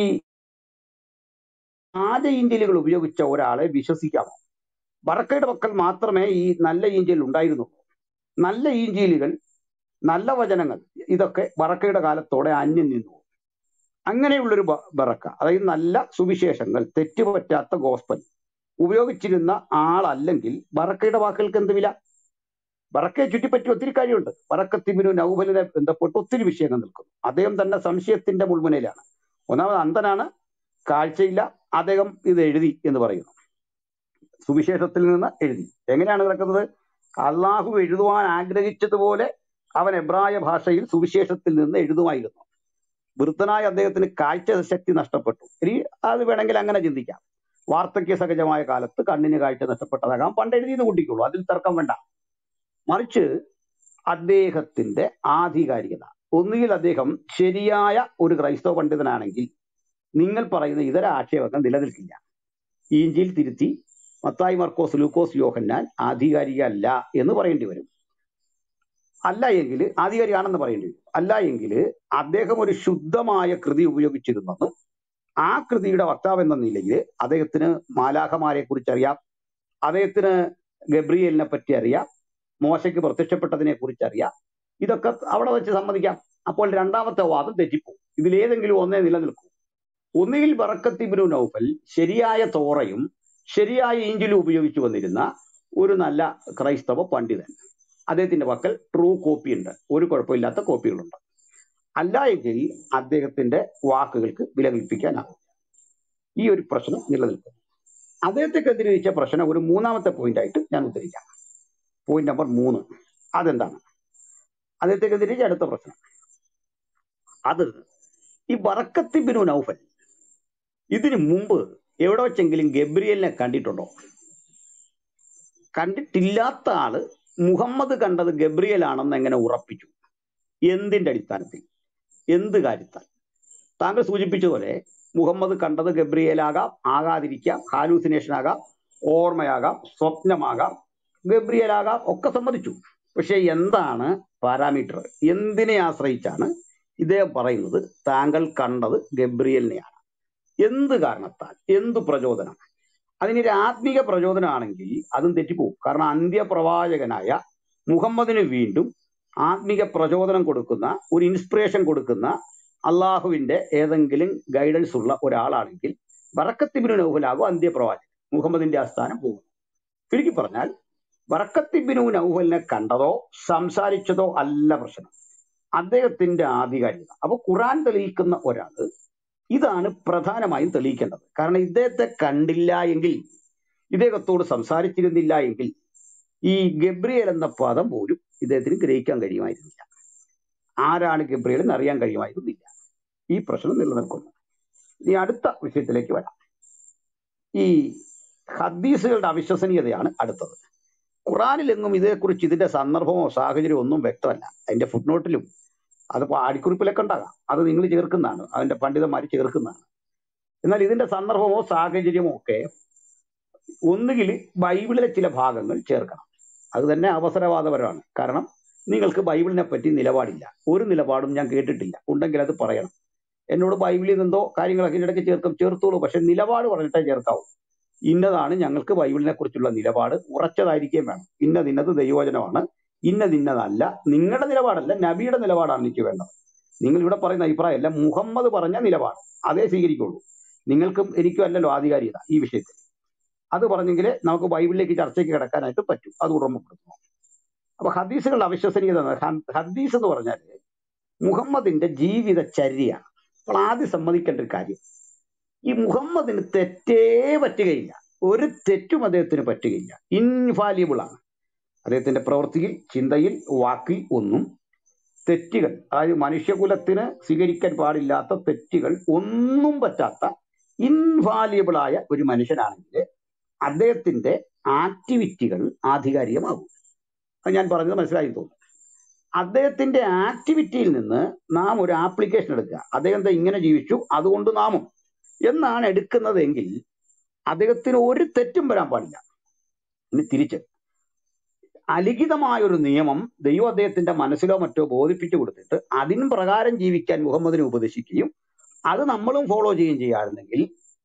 ആജ ഈഞ്ചിലുകൾ ഉപയോഗിച്ച ഒരാളെ വിശ്വസിക്കാമോ ബറക്കയുടെ പക്കൽ മാത്രമേ ഈ നല്ല ഈഞ്ചിൽ ഉണ്ടായിരുന്നുള്ളൂ നല്ല ഈഞ്ചിലുകൾ നല്ല വചനങ്ങൾ ഇതൊക്കെ ബറക്കയുടെ കാലത്തോടെ അന്യം നിന്നു അങ്ങനെയുള്ളൊരു ബ- ബറക്ക അതായത് നല്ല സുവിശേഷങ്ങൾ തെറ്റുപറ്റാത്ത ഗോസ്പൽ ഉപയോഗിച്ചിരുന്ന ആളല്ലെങ്കിൽ ബറക്കയുടെ വാക്കുകൾക്ക് എന്ത് വില ബറക്കയെ ചുറ്റിപ്പറ്റി ഒത്തിരി കാര്യമുണ്ട് ബറക്കത്തിബിനു നൗബലിനെ ബന്ധപ്പെട്ട് ഒത്തിരി വിഷയങ്ങൾ നിൽക്കുന്നു അദ്ദേഹം തന്നെ സംശയത്തിന്റെ മുൾമുനയിലാണ് ഒന്നാമത് അന്ധനാണ് കാഴ്ചയില്ല അദ്ദേഹം ഇത് എഴുതി എന്ന് പറയുന്നു സുവിശേഷത്തിൽ നിന്ന് എഴുതി എങ്ങനെയാണ് കിടക്കുന്നത് അള്ളാഹു എഴുതുവാൻ ആഗ്രഹിച്ചതുപോലെ അവൻ എബ്രായ ഭാഷയിൽ സുവിശേഷത്തിൽ നിന്ന് എഴുതുമായിരുന്നു വൃദ്ധനായ അദ്ദേഹത്തിന് കാഴ്ച ശക്തി നഷ്ടപ്പെട്ടു ഇനി അത് വേണമെങ്കിൽ അങ്ങനെ ചിന്തിക്കാം വാർദ്ധക്യ സഹജമായ കാലത്ത് കണ്ണിന് കാഴ്ച നഷ്ടപ്പെട്ടതാകാം പണ്ട് എഴുതിയത് കൂട്ടിക്കുള്ളൂ അതിൽ തർക്കം വേണ്ട മറിച്ച് അദ്ദേഹത്തിന്റെ ആധികാരികത ഒന്നുകിൽ അദ്ദേഹം ശരിയായ ഒരു ക്രൈസ്തവ പണ്ഡിതനാണെങ്കിൽ നിങ്ങൾ പറയുന്ന ഇതര ആക്ഷേപങ്ങൾ നിലനിൽക്കില്ല ഈഞ്ചിൽ തിരുത്തി മത്തായി മർക്കോസ് ലൂക്കോസ് യോഹന്നാൻ ആധികാരിക അല്ല എന്ന് പറയേണ്ടി വരും അല്ല എങ്കിൽ ആധികാരികമാണെന്ന് പറയേണ്ടി വരും അല്ല എങ്കിൽ അദ്ദേഹം ഒരു ശുദ്ധമായ കൃതി ഉപയോഗിച്ചിരുന്നെന്നും ആ കൃതിയുടെ വക്താവ് എന്ന നിലയിൽ അദ്ദേഹത്തിന് മാലാഖമാരെ കുറിച്ച് അറിയാം അദ്ദേഹത്തിന് ഗബ്രിയേലിനെ പറ്റി അറിയാം മോശയ്ക്ക് പ്രത്യക്ഷപ്പെട്ടതിനെ കുറിച്ച് അറിയാം ഇതൊക്കെ അവിടെ വെച്ച് സമ്മതിക്കാം അപ്പോൾ രണ്ടാമത്തെ വാദം തെറ്റിപ്പോകും ഇതിലേതെങ്കിലും ഒന്നേ നിലനിൽക്കൂ ഒന്നുകിൽ ബറക്കത്തിബിനു നൗഫൽ ശരിയായ തോറയും ശരിയായ ഈഞ്ചിലും ഉപയോഗിച്ചു വന്നിരുന്ന ഒരു നല്ല ക്രൈസ്തവ പണ്ഡിതൻ അദ്ദേഹത്തിന്റെ പക്കൽ ട്രൂ കോപ്പി ഉണ്ട് ഒരു കുഴപ്പമില്ലാത്ത കോപ്പികളുണ്ട് അല്ല എങ്കിൽ അദ്ദേഹത്തിന്റെ വാക്കുകൾക്ക് വില കൽപ്പിക്കാനാകും ഈ ഒരു പ്രശ്നം നിലനിൽക്കുന്നു അദ്ദേഹത്തെക്കെതിരെ വെച്ച പ്രശ്നം ഒരു മൂന്നാമത്തെ പോയിന്റ് ആയിട്ട് ഞാൻ ഉദ്ധരിക്കാം പോയിന്റ് നമ്പർ മൂന്ന് അതെന്താണ് അദ്ദേഹത്തെക്കെതിരെ അടുത്ത പ്രശ്നം അത് ഈ ബറക്കത്തിബിനു നൗഫൽ ഇതിനു മുമ്പ് എവിടെ വെച്ചെങ്കിലും ഗബ്രിയലിനെ കണ്ടിട്ടുണ്ടോ കണ്ടിട്ടില്ലാത്ത ആള് മുഹമ്മദ് കണ്ടത് ഗബ്രിയേൽ ആണെന്ന് എങ്ങനെ ഉറപ്പിച്ചു എന്തിന്റെ അടിസ്ഥാനത്തിൽ എന്ത് കാര്യത്താൽ താങ്കൾ സൂചിപ്പിച്ചതുപോലെ മുഹമ്മദ് കണ്ടത് ഗബ്രിയേലാകാം ആകാതിരിക്കാം ഹാലൂസിനേഷൻ ആകാം ഓർമ്മയാകാം സ്വപ്നമാകാം ഗബ്രിയേലാകാം ഒക്കെ സമ്മതിച്ചു പക്ഷെ എന്താണ് പാരാമീറ്റർ എന്തിനെ ആശ്രയിച്ചാണ് ഇദ്ദേഹം പറയുന്നത് താങ്കൾ കണ്ടത് ഗബ്രിയലിനെയാണ് എന്ത് കാരണത്താൽ എന്ത് പ്രചോദനം അതിനൊരു ആത്മീക പ്രചോദനമാണെങ്കിൽ അതും തെറ്റിപ്പോകും കാരണം അന്ത്യപ്രവാചകനായ മുഹമ്മദിന് വീണ്ടും ആത്മീക പ്രചോദനം കൊടുക്കുന്ന ഒരു ഇൻസ്പിറേഷൻ കൊടുക്കുന്ന അള്ളാഹുവിന്റെ ഏതെങ്കിലും ഗൈഡൻസ് ഉള്ള ഒരാളാണെങ്കിൽ ബറക്കത്തിബിന് നൗഫലാകും അന്ത്യപ്രവാചകൻ മുഹമ്മദിന്റെ ആസ്ഥാനം പോകും ചുരുക്കി പറഞ്ഞാൽ ബറക്കത്തിബിനു നൗഫലിനെ കണ്ടതോ സംസാരിച്ചതോ അല്ല പ്രശ്നം അദ്ദേഹത്തിന്റെ ആധികാരികത അപ്പൊ ഖുറാൻ തെളിയിക്കുന്ന ഒരാള് ഇതാണ് പ്രധാനമായും തെളിയിക്കേണ്ടത് കാരണം ഇദ്ദേഹത്തെ കണ്ടില്ല എങ്കിൽ ഇദ്ദേഹത്തോട് സംസാരിച്ചിരുന്നില്ല എങ്കിൽ ഈ ഗബ്രിയേൽ എന്ന പദം പോലും ഇദ്ദേഹത്തിന് ഗ്രഹിക്കാൻ കഴിയുമായിരുന്നില്ല ആരാണ് ഗബ്രിയേൽ എന്ന് അറിയാൻ കഴിയുമായിരുന്നില്ല ഈ പ്രശ്നം നിലനിൽക്കുന്നു ഇനി അടുത്ത വിഷയത്തിലേക്ക് വരാം ഈ ഹദീസുകളുടെ അവിശ്വസനീയതയാണ് അടുത്തത് ഖുറാനിലെങ്ങും ഇതേക്കുറിച്ച് ഇതിന്റെ സന്ദർഭമോ സാഹചര്യമോ ഒന്നും വ്യക്തമല്ല അതിന്റെ ഫുട്നോട്ടിലും അതിപ്പോ ആടിക്കുറിപ്പിലൊക്കെ ഉണ്ടാകാം അത് നിങ്ങൾ ചേർക്കുന്നതാണ് അതിന്റെ പണ്ഡിതന്മാർ ചേർക്കുന്നതാണ് എന്നാൽ ഇതിന്റെ സന്ദർഭമോ സാഹചര്യമോ ഒക്കെ ഒന്നുകിൽ ബൈബിളിലെ ചില ഭാഗങ്ങൾ ചേർക്കണം അത് തന്നെ അവസരവാദപരമാണ് കാരണം നിങ്ങൾക്ക് ബൈബിളിനെ പറ്റി നിലപാടില്ല ഒരു നിലപാടും ഞാൻ കേട്ടിട്ടില്ല ഉണ്ടെങ്കിൽ അത് പറയണം എന്നോട് ബൈബിളിൽ നിന്നോ കാര്യങ്ങളൊക്കെ ഇടയ്ക്ക് ചേർക്കും ചേർത്തോളൂ പക്ഷെ നിലപാട് പറഞ്ഞിട്ടേ ചേർക്കാവൂ ഇന്നതാണ് ഞങ്ങൾക്ക് ബൈബിളിനെ കുറിച്ചുള്ള നിലപാട് ഉറച്ചതായിരിക്കുകയും വേണം ഇന്നത് ഇന്നത് ദൈവവചനമാണ് ഇന്നത് ഇന്നതല്ല നിങ്ങളുടെ നിലപാടല്ല നബിയുടെ നിലപാടാണ് എനിക്ക് വേണ്ടത് നിങ്ങൾ ഇവിടെ പറയുന്ന അഭിപ്രായമല്ല മുഹമ്മദ് പറഞ്ഞ നിലപാട് അതേ സ്വീകരിക്കുള്ളൂ നിങ്ങൾക്കും എനിക്കും അല്ലല്ലോ ആധികാരികത ഈ വിഷയത്തിൽ അത് പറഞ്ഞെങ്കിൽ നമുക്ക് ബൈബിളിലേക്ക് ചർച്ചയ്ക്ക് കിടക്കാനായിട്ട് പറ്റും അത് ഉറമപ്പെടുത്തുന്നു അപ്പൊ ഹദീസുകളുടെ അവിശ്വസനീയത എന്ന് ഹ- ഹദീസ് എന്ന് പറഞ്ഞാൽ മുഹമ്മദിന്റെ ജീവിതചര്യയാണ് അപ്പോൾ ആദ്യം സമ്മതിക്കേണ്ട ഒരു കാര്യം ഈ മുഹമ്മദിന് തെറ്റേ പറ്റുകയില്ല ഒരു തെറ്റും അദ്ദേഹത്തിന് പറ്റുകയില്ല ഇൻഫാലിബിൾ ആണ് അദ്ദേഹത്തിന്റെ പ്രവൃത്തിയിൽ ചിന്തയിൽ വാക്കിൽ ഒന്നും തെറ്റുകൾ അതായത് മനുഷ്യകുലത്തിന് സ്വീകരിക്കാൻ പാടില്ലാത്ത തെറ്റുകൾ ഒന്നും പറ്റാത്ത ഇൻവാലിയബിൾ ആയ ഒരു മനുഷ്യനാണെങ്കിൽ അദ്ദേഹത്തിന്റെ ആക്ടിവിറ്റികൾ ആധികാരികമാകും അത് ഞാൻ പറഞ്ഞത് മനസ്സിലായി തോന്നുന്നു അദ്ദേഹത്തിന്റെ ആക്ടിവിറ്റിയിൽ നിന്ന് നാം ഒരു ആപ്ലിക്കേഷൻ എടുക്കുക അദ്ദേഹം ദാ ഇങ്ങനെ ജീവിച്ചു അതുകൊണ്ട് നാമും എന്നാണ് എടുക്കുന്നതെങ്കിൽ അദ്ദേഹത്തിന് ഒരു തെറ്റും വരാൻ പാടില്ല ഇനി തിരിച്ച് അലിഖിതമായ ഒരു നിയമം ദൈവം അദ്ദേഹത്തിന്റെ മനസ്സിലോ മറ്റോ ബോധിപ്പിച്ചു കൊടുത്തിട്ട് അതിന് പ്രകാരം ജീവിക്കാൻ മുഹമ്മദിനെ ഉപദേശിക്കുകയും അത് നമ്മളും ഫോളോ ചെയ്യുകയും ചെയ്യാറുണ്ടെങ്കിൽ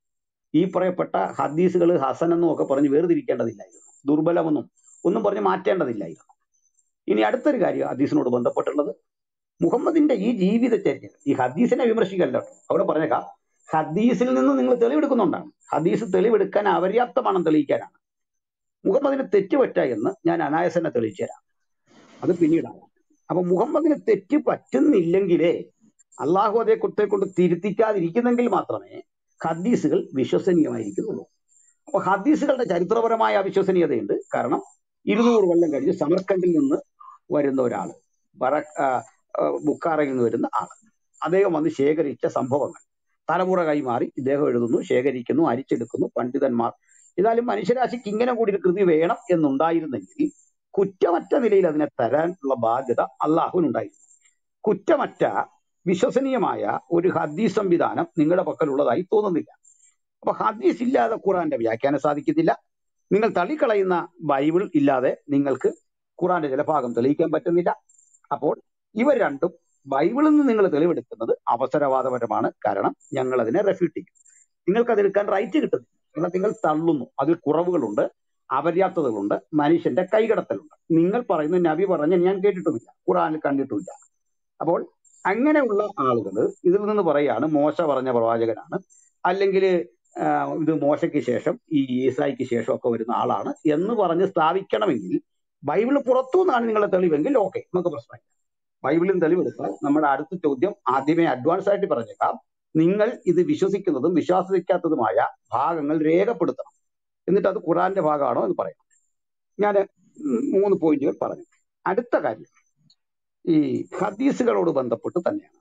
ഈ പറയപ്പെട്ട ഹദീസുകൾ ഹസൻ എന്നും ഒക്കെ പറഞ്ഞ് വേർതിരിക്കേണ്ടതില്ലായിരുന്നു ദുർബലമെന്നും ഒന്നും പറഞ്ഞ് മാറ്റേണ്ടതില്ലായിരുന്നു ഇനി അടുത്തൊരു കാര്യം ഹദീസിനോട് ബന്ധപ്പെട്ടുള്ളത് മുഹമ്മദിന്റെ ഈ ജീവിതചര്യ ഈ ഹദീസിനെ വിമർശിക്കല്ല കേട്ടോ അവിടെ പറഞ്ഞേക്കാം ഹദീസിൽ നിന്ന് നിങ്ങൾ തെളിവെടുക്കുന്നുണ്ടാണ് ഹദീസ് തെളിവെടുക്കാൻ അപര്യാപ്തമാണെന്ന് തെളിയിക്കാനാണ് മുഹമ്മദിന് തെറ്റുപറ്റ എന്ന് ഞാൻ അനായസനെ തെളിയിച്ചു തരാം അത് പിന്നീടാണ് അപ്പൊ മുഹമ്മദിന് തെറ്റ് പറ്റുന്നില്ലെങ്കിലേ അള്ളാഹു അതേ കുത്തെ കൊണ്ട് തിരുത്തിക്കാതിരിക്കുന്നെങ്കിൽ മാത്രമേ ഹദീസുകൾ വിശ്വസനീയമായിരിക്കുന്നുള്ളൂ അപ്പൊ ഹദീസുകളുടെ ചരിത്രപരമായ അവിശ്വസനീയതയുണ്ട് കാരണം ഇരുന്നൂറ് കൊല്ലം കഴിഞ്ഞ് സമർക്കണ്ടിൽ നിന്ന് വരുന്ന ഒരാള് ബറ ആ, ആ, ബുക്കാറയിൽ നിന്ന് വരുന്ന ആള് അദ്ദേഹം വന്ന് ശേഖരിച്ച സംഭവങ്ങൾ തലമുറ കൈമാറി ഇദ്ദേഹം എഴുതുന്നു ശേഖരിക്കുന്നു അരിച്ചെടുക്കുന്നു പണ്ഡിതന്മാർ ഏതായാലും മനുഷ്യരാശിക്ക് ഇങ്ങനെ കൂടി ഒരു കൃതി വേണം എന്നുണ്ടായിരുന്നെങ്കിൽ കുറ്റമറ്റ നിലയിൽ അതിനെ തരാനുള്ള ബാധ്യത അള്ളാഹുവിനുണ്ടായിരുന്നു കുറ്റമറ്റ വിശ്വസനീയമായ ഒരു ഹദീസ് സംവിധാനം നിങ്ങളുടെ പക്കലുള്ളതായി തോന്നുന്നില്ല അപ്പൊ ഹദീസ് ഇല്ലാതെ ഖുറാന്റെ വ്യാഖ്യാനം സാധിക്കത്തില്ല നിങ്ങൾ തള്ളിക്കളയുന്ന ബൈബിൾ ഇല്ലാതെ നിങ്ങൾക്ക് ഖുറാന്റെ ചില ഭാഗം തെളിയിക്കാൻ പറ്റുന്നില്ല അപ്പോൾ ഇവർ രണ്ടും ബൈബിളിൽ നിന്ന് നിങ്ങൾ തെളിവെടുക്കുന്നത് അവസരവാദപരമാണ് കാരണം ഞങ്ങൾ അതിനെ റെഫ്യൂട്ട് ചെയ്യും നിങ്ങൾക്ക് അതെടുക്കാൻ റൈറ്റ് കിട്ടുന്നില്ല കാരണം നിങ്ങൾ തള്ളുന്നു അതിൽ കുറവുകളുണ്ട് അപര്യാപ്തതകളുണ്ട് മനുഷ്യന്റെ കൈകടത്തലുണ്ട് നിങ്ങൾ പറയുന്ന നബി പറഞ്ഞ ഞാൻ കേട്ടിട്ടുമില്ല ഖുറാനിൽ കണ്ടിട്ടുമില്ല അപ്പോൾ അങ്ങനെയുള്ള ആളുകൾ ഇതിൽ നിന്ന് പറയാണ് മോശ പറഞ്ഞ പ്രവാചകനാണ് അല്ലെങ്കിൽ ഇത് മോശയ്ക്ക് ശേഷം ഈ ഈസായിക്ക് ശേഷം ഒക്കെ വരുന്ന ആളാണ് എന്ന് പറഞ്ഞ് സ്ഥാപിക്കണമെങ്കിൽ ബൈബിൾ പുറത്തു നിന്നാണ് നിങ്ങളുടെ തെളിവെങ്കിൽ ഓക്കെ നമുക്ക് പ്രശ്നമില്ല ബൈബിളിൽ തെളിവെടുത്താൽ നമ്മുടെ അടുത്ത ചോദ്യം ആദ്യമേ അഡ്വാൻസ് ആയിട്ട് പറഞ്ഞേക്കാം നിങ്ങൾ ഇത് വിശ്വസിക്കുന്നതും വിശ്വാസിക്കാത്തതുമായ ഭാഗങ്ങൾ രേഖപ്പെടുത്തണം എന്നിട്ട് അത് ഖുറാന്റെ ഭാഗമാണോ എന്ന് പറയാം ഞാൻ മൂന്ന് പോയിന്റുകൾ പറഞ്ഞു അടുത്ത കാര്യം ഈ ഹദീസുകളോട് ബന്ധപ്പെട്ട് തന്നെയാണ്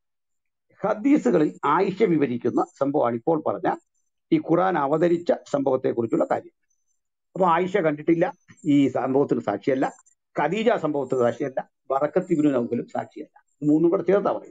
ഹദീസുകളിൽ ആയിഷ വിവരിക്കുന്ന സംഭവമാണ് ഇപ്പോൾ പറഞ്ഞ ഈ ഖുറാൻ അവതരിച്ച സംഭവത്തെ കുറിച്ചുള്ള കാര്യം അപ്പൊ ആയിഷ കണ്ടിട്ടില്ല ഈ സംഭവത്തിന് സാക്ഷിയല്ല ഖദീജ സംഭവത്തിന് സാക്ഷിയല്ല ബറക്കത്തിബിനു നൗകലും സാക്ഷിയല്ല മൂന്നും കൂടെ ചേർത്താ പറയുന്നത്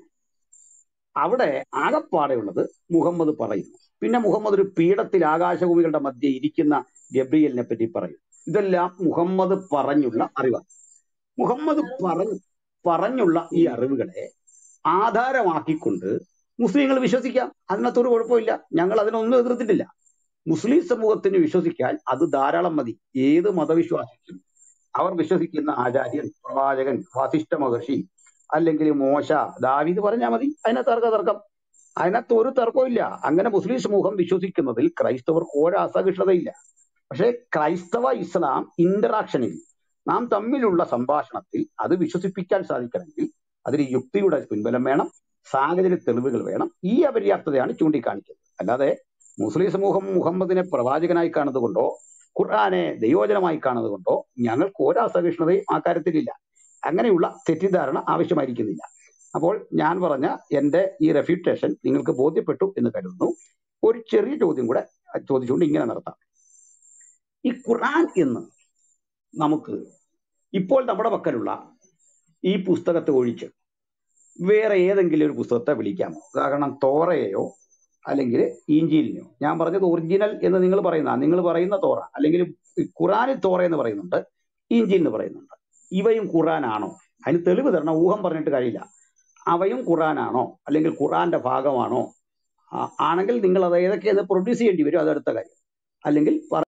അവിടെ ആകപ്പാടെയുള്ളത് മുഹമ്മദ് പറയുന്നു പിന്നെ മുഹമ്മദ് ഒരു പീഠത്തിൽ ആകാശഭൂമികളുടെ മധ്യ ഇരിക്കുന്ന ഗബ്രിയലിനെ പറ്റി പറയും ഇതെല്ലാം മുഹമ്മദ് പറഞ്ഞുള്ള അറിവാണ് മുഹമ്മദ് പറഞ്ഞു പറഞ്ഞുള്ള ഈ അറിവുകളെ ആധാരമാക്കിക്കൊണ്ട് മുസ്ലിങ്ങൾ വിശ്വസിക്കാം അതിനകത്തൊരു കുഴപ്പമില്ല ഞങ്ങൾ അതിനൊന്നും എതിർത്തിട്ടില്ല മുസ്ലിം സമൂഹത്തിന് വിശ്വസിക്കാൻ അത് ധാരാളം മതി ഏത് മതവിശ്വാസിക്കും അവർ വിശ്വസിക്കുന്ന ആചാര്യൻ പ്രവാചകൻ വാസിഷ്ഠ മഹർഷി അല്ലെങ്കിൽ മോശ ദാവീദ് പറഞ്ഞാൽ മതി അതിനകത്ത് തർക്ക തർക്കം അതിനകത്ത് ഒരു തർക്കവും ഇല്ല അങ്ങനെ മുസ്ലിം സമൂഹം വിശ്വസിക്കുന്നതിൽ ക്രൈസ്തവർക്ക് ഒരു അസഹിഷ്ണുതയില്ല പക്ഷേ ക്രൈസ്തവ ഇസ്ലാം ഇന്ററാക്ഷനിൽ നാം തമ്മിലുള്ള സംഭാഷണത്തിൽ അത് വിശ്വസിപ്പിക്കാൻ സാധിക്കണമെങ്കിൽ അതിന് യുക്തിയുടെ പിൻബലം വേണം സാഹചര്യ തെളിവുകൾ വേണം ഈ അപര്യാപ്തതയാണ് ചൂണ്ടിക്കാണിക്കുന്നത് അല്ലാതെ മുസ്ലിം സമൂഹം മുഹമ്മദിനെ പ്രവാചകനായി കാണുന്നത് കൊണ്ടോ ഖുർആനെ ദൈവോചനമായി കാണുന്നത് കൊണ്ടോ ഞങ്ങൾക്ക് ഒരു അസഹിഷ്ണുതയും ആ കാര്യത്തിലില്ല അങ്ങനെയുള്ള തെറ്റിദ്ധാരണ ആവശ്യമായിരിക്കുന്നില്ല അപ്പോൾ ഞാൻ പറഞ്ഞ എന്റെ ഈ റെഫ്യൂട്ടേഷൻ നിങ്ങൾക്ക് ബോധ്യപ്പെട്ടു എന്ന് കരുതുന്നു ഒരു ചെറിയ ചോദ്യം കൂടെ ചോദിച്ചുകൊണ്ട് ഇങ്ങനെ നടത്താം ഈ ഖുർആൻ എന്ന് നമുക്ക് ഇപ്പോൾ നമ്മുടെ പക്കലുള്ള ഈ പുസ്തകത്തെ ഒഴിച്ച് വേറെ ഏതെങ്കിലും ഒരു പുസ്തകത്തെ വിളിക്കാമോ കാരണം തോറയെയോ അല്ലെങ്കിൽ ഈഞ്ചീലിനെയോ ഞാൻ പറഞ്ഞത് ഒറിജിനൽ എന്ന് നിങ്ങൾ പറയുന്ന നിങ്ങൾ പറയുന്ന തോറ അല്ലെങ്കിൽ ഖുറാനിൽ തോറ എന്ന് പറയുന്നുണ്ട് ഈഞ്ചീൽ എന്ന് പറയുന്നുണ്ട് ഇവയും ഖുറാനാണോ അതിന് തെളിവ് തരണം ഊഹം പറഞ്ഞിട്ട് കഴിയില്ല അവയും ഖുറാനാണോ അല്ലെങ്കിൽ ഖുറാന്റെ ഭാഗമാണോ ആ, ആണെങ്കിൽ നിങ്ങൾ അത് ഏതൊക്കെയെന്ന് പ്രൊഡ്യൂസ് ചെയ്യേണ്ടി വരും അത് അടുത്ത കാര്യം അല്ലെങ്കിൽ